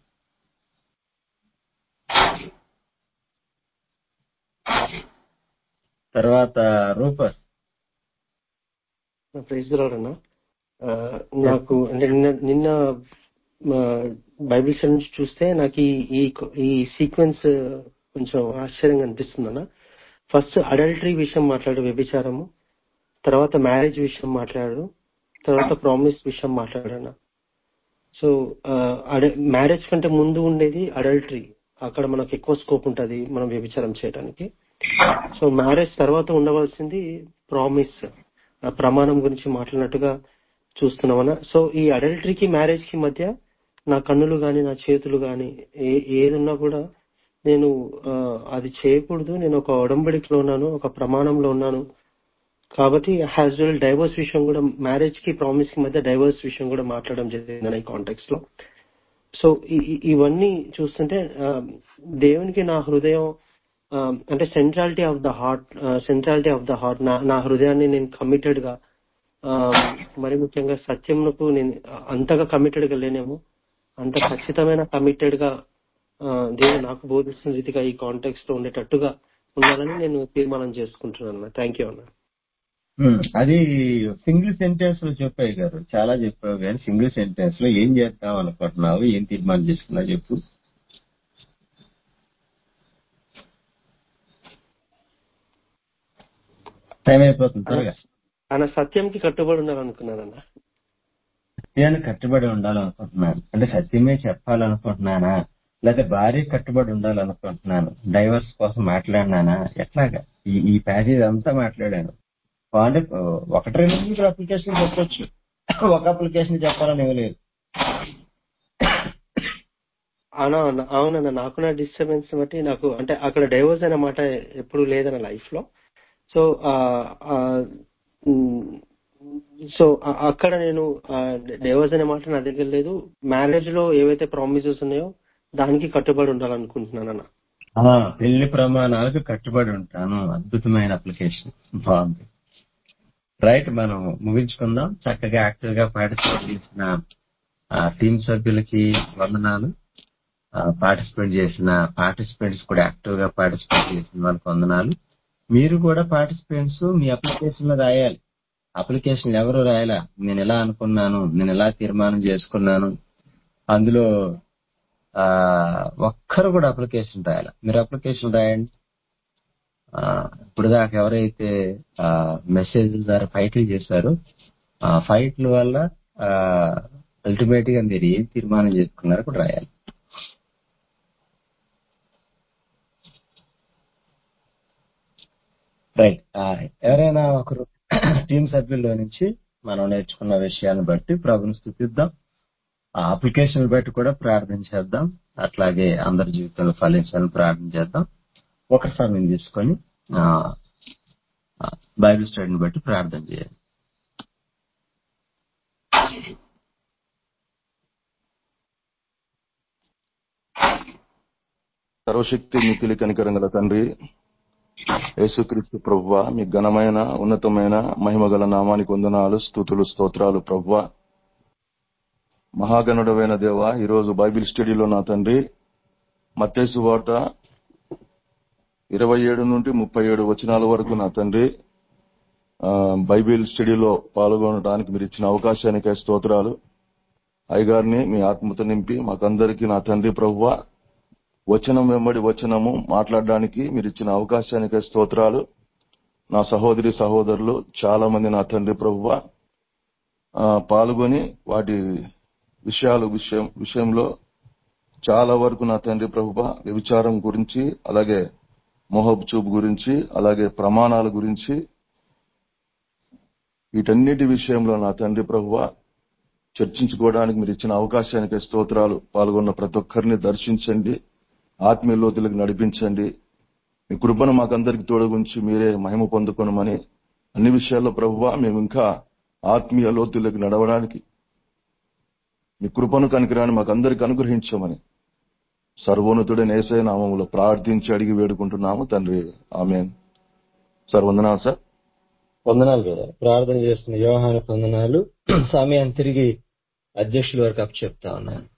తర్వాత రూపస్ ప్రైజ్ రాడన్నా ఆ, నాకు అంటే నిన్న నిన్న ఆ, బైబిల్ స్టడీ నుంచి చూస్తే నాకు ఈ ఈ ఈ సీక్వెన్స్ కొంచెం ఆశ్చర్యంగా అనిపిస్తుంది అన్న ఫస్ట్ అడల్టరీ విషయం మాట్లాడు వ్యభిచారము తర్వాత మ్యారేజ్ విషయం మాట్లాడు తర్వాత ప్రామిస్ విషయం మాట్లాడన్న సో మ్యారేజ్ కంటే ముందు ఉండేది అడల్టరీ అక్కడ మనకు ఎక్కువ స్కోప్ ఉంటది మనం వ్యభిచారం చేయడానికి సో మ్యారేజ్ తర్వాత ఉండవలసింది ప్రామిస్ ప్రమాణం గురించి మాట్లాడినట్టుగా చూస్తున్నామన్నా సో ఈ అడల్టరీకి మ్యారేజ్ కి మధ్య నా కన్నులు గాని నా చేతులు గాని ఏ ఏదున్నా కూడా నేను ఆ, అది చేయకూడదు నేను ఒక ఒడంబడికలో ఉన్నాను ఒక ప్రమాణంలో ఉన్నాను కాబట్టి హ్యాజ్ వెల్ డైవర్స్ విషయం కూడా మ్యారేజ్ కి ప్రామిస్ కి మధ్య డైవర్స్ విషయం కూడా మాట్లాడడం జరిగింది ఈ కాంటెక్స్ లో సో ఈ- ఈ- ఇవన్నీ చూస్తుంటే ఆ, దేవునికి నా హృదయం ఆ, అంటే centrality of the heart centrality of the heart నా నా హృదయాన్ని నేను కమిటెడ్ గా ఆ, మరి ముఖ్యంగా సత్యంకు నేను అంతగా కమిటెడ్ గా లేనేమో అంత ఖచ్చితమైన కమిటెడ్ గా ఆ, దేవుడు నాకు బోధిస్తున్న రీతిగా ఈ కాంటెక్స్ట్ లో ఉండేటట్టుగా ఉండాలని నేను తీర్మానం చేసుకుంటున్నాను థ్యాంక్ యూ అన్న ఉమ్, అది సింగిల్ సెంటెన్స్ లో చెప్పాయి గారు చాలా చెప్పావు కానీ సింగిల్ సెంటెన్స్ లో ఏం చేస్తావు అనుకుంటున్నావు ఏం తీర్మానం చేసుకున్నావు చెప్పు టైం అయిపోతుంది త్వరగా ఆయన సత్యంకి కట్టుబడి ఉండాలనుకున్నానన్న సత్యాన్ని కట్టుబడి ఉండాలనుకుంటున్నాను అంటే సత్యమే చెప్పాలనుకుంటున్నానా లేదా భార్య కట్టుబడి ఉండాలనుకుంటున్నాను డైవర్స్ కోసం మాట్లాడినానా ఎట్లాగా ఈ ఈ ప్యాసేజ్ అంతా మాట్లాడాను అంటే ఒకటి రెండు మూడు అప్లికేషన్ చెప్పొచ్చు ఒక అప్లికేషన్ చెప్పాలని ఏమీ లేదు అవునా అన్న అవునన్న నాకు నా డిస్టర్బెన్స్ బట్టి నాకు అంటే అక్కడ డైవర్స్ అనే మాట ఎప్పుడు లేదన్న లైఫ్ లో సో సో అక్కడ నేను డైవర్స్ అనే మాట నా దగ్గర లేదు మ్యారేజ్ లో ఏవైతే ప్రామిసెస్ ఉన్నాయో దానికి కట్టుబడి ఉండాలనుకుంటున్నాను అన్న ఆ, పెళ్లి ప్రమాణాలకు కట్టుబడి ఉంటాను అద్భుతమైన అప్లికేషన్ బాగుంది రైట్ మనం ముగించుకుందాం చక్కగా యాక్టివ్ గా పార్టిసిపేట్ చేసిన టీం సభ్యులకి వందనాలు పార్టిసిపేట్ చేసిన పార్టిసిపెంట్స్ కూడా యాక్టివ్ గా పార్టిసిపేట్ చేసిన వాళ్ళకి వందనాలు మీరు కూడా పార్టిసిపెంట్స్ మీ అప్లికేషన్ లో రాయాలి అప్లికేషన్ ఎవరు రాయాలా నేను ఎలా అనుకున్నాను నేను ఎలా తీర్మానం చేసుకున్నాను అందులో ఆ ఒక్కరు కూడా అప్లికేషన్ రాయాలి మీరు అప్లికేషన్ రాయండి ఆ, ఇప్పుడు దాకా ఎవరైతే మెసేజ్ ద్వారా ఫైట్లు చేశారో ఆ ఫైట్ల వల్ల అల్టిమేట్ గా మీరు ఏం తీర్మానం చేసుకున్నారో కూడా రాయాలి రైట్ ఎవరైనా ఒకరు టీం సభ్యుల్లో నుంచి మనం నేర్చుకున్న విషయాన్ని బట్టి ప్రభుని స్థుతిద్దాం ఆ అప్లికేషన్ బట్టి కూడా ప్రార్థన చేద్దాం అట్లాగే అందరి జీవితంలో ఫలించాలని ప్రార్థన చేద్దాం ఒక సమయం తీసుకొని ఆ, ఆ, బైబిల్ స్టడీని బట్టి ప్రార్థన చేయాలి సర్వశక్తి మికిలి కనికరం గల తండ్రి యేసుక్రీస్తు ప్రభువ మీ ఘనమైన ఉన్నతమైన మహిమగల నామానికి వందనాలు స్థుతులు స్తోత్రాలు ప్రభువ మహాగణుడమైన దేవ ఈరోజు బైబిల్ స్టడీలో నా తండ్రి మత్తేసు వార్త ఇరవై ఏడు నుండి ముప్పై ఏడు వచనాల వరకు నా తండ్రి ఆ, బైబిల్ స్టడీలో పాల్గొనడానికి మీరు ఇచ్చిన అవకాశానికై స్తోత్రాలు అయ్యగారిని మీ ఆత్మతో నింపి మాకందరికీ నా తండ్రి ప్రభువ వచనం వెంబడి వచనము మాట్లాడడానికి మీరు ఇచ్చిన అవకాశానికై స్తోత్రాలు నా సహోదరి సహోదరులు చాలా మంది నా తండ్రి ప్రభువ ఆ, పాల్గొని వాటి విషయాలు విషయం విషయంలో చాలా వరకు నా తండ్రి ప్రభువ వ్యభిచారం గురించి అలాగే మోహబ్ చూపు గురించి అలాగే ప్రమాణాల గురించి వీటన్నిటి విషయంలో నా తండ్రి ప్రభువ చర్చించుకోవడానికి మీరు ఇచ్చిన అవకాశానికి స్తోత్రాలు పాల్గొన్న ప్రతి ఒక్కరిని దర్శించండి ఆత్మీయ లోతులకు నడిపించండి మీ కృపను మాకందరికి తోడగుంచి మీరే మహిమ పొందుకొనమని అన్ని విషయాల్లో ప్రభువ మేము ఇంకా ఆత్మీయ లోతులకు నడవడానికి మీ కృపను కనికరాన్ని మాకందరికి అనుగ్రహించమని సర్వోన్నతుడైన ఏసై నామములో ప్రార్థించి అడిగి వేడుకుంటున్నాము తండ్రి ఆమె సార్ వందనాలు సార్ వందనాలు కదా ప్రార్థన చేస్తున్న వ్యవహార వందనాలు సమయాన్ని తిరిగి అధ్యక్షుల వరకు అప్ చెప్తా ఉన్నాను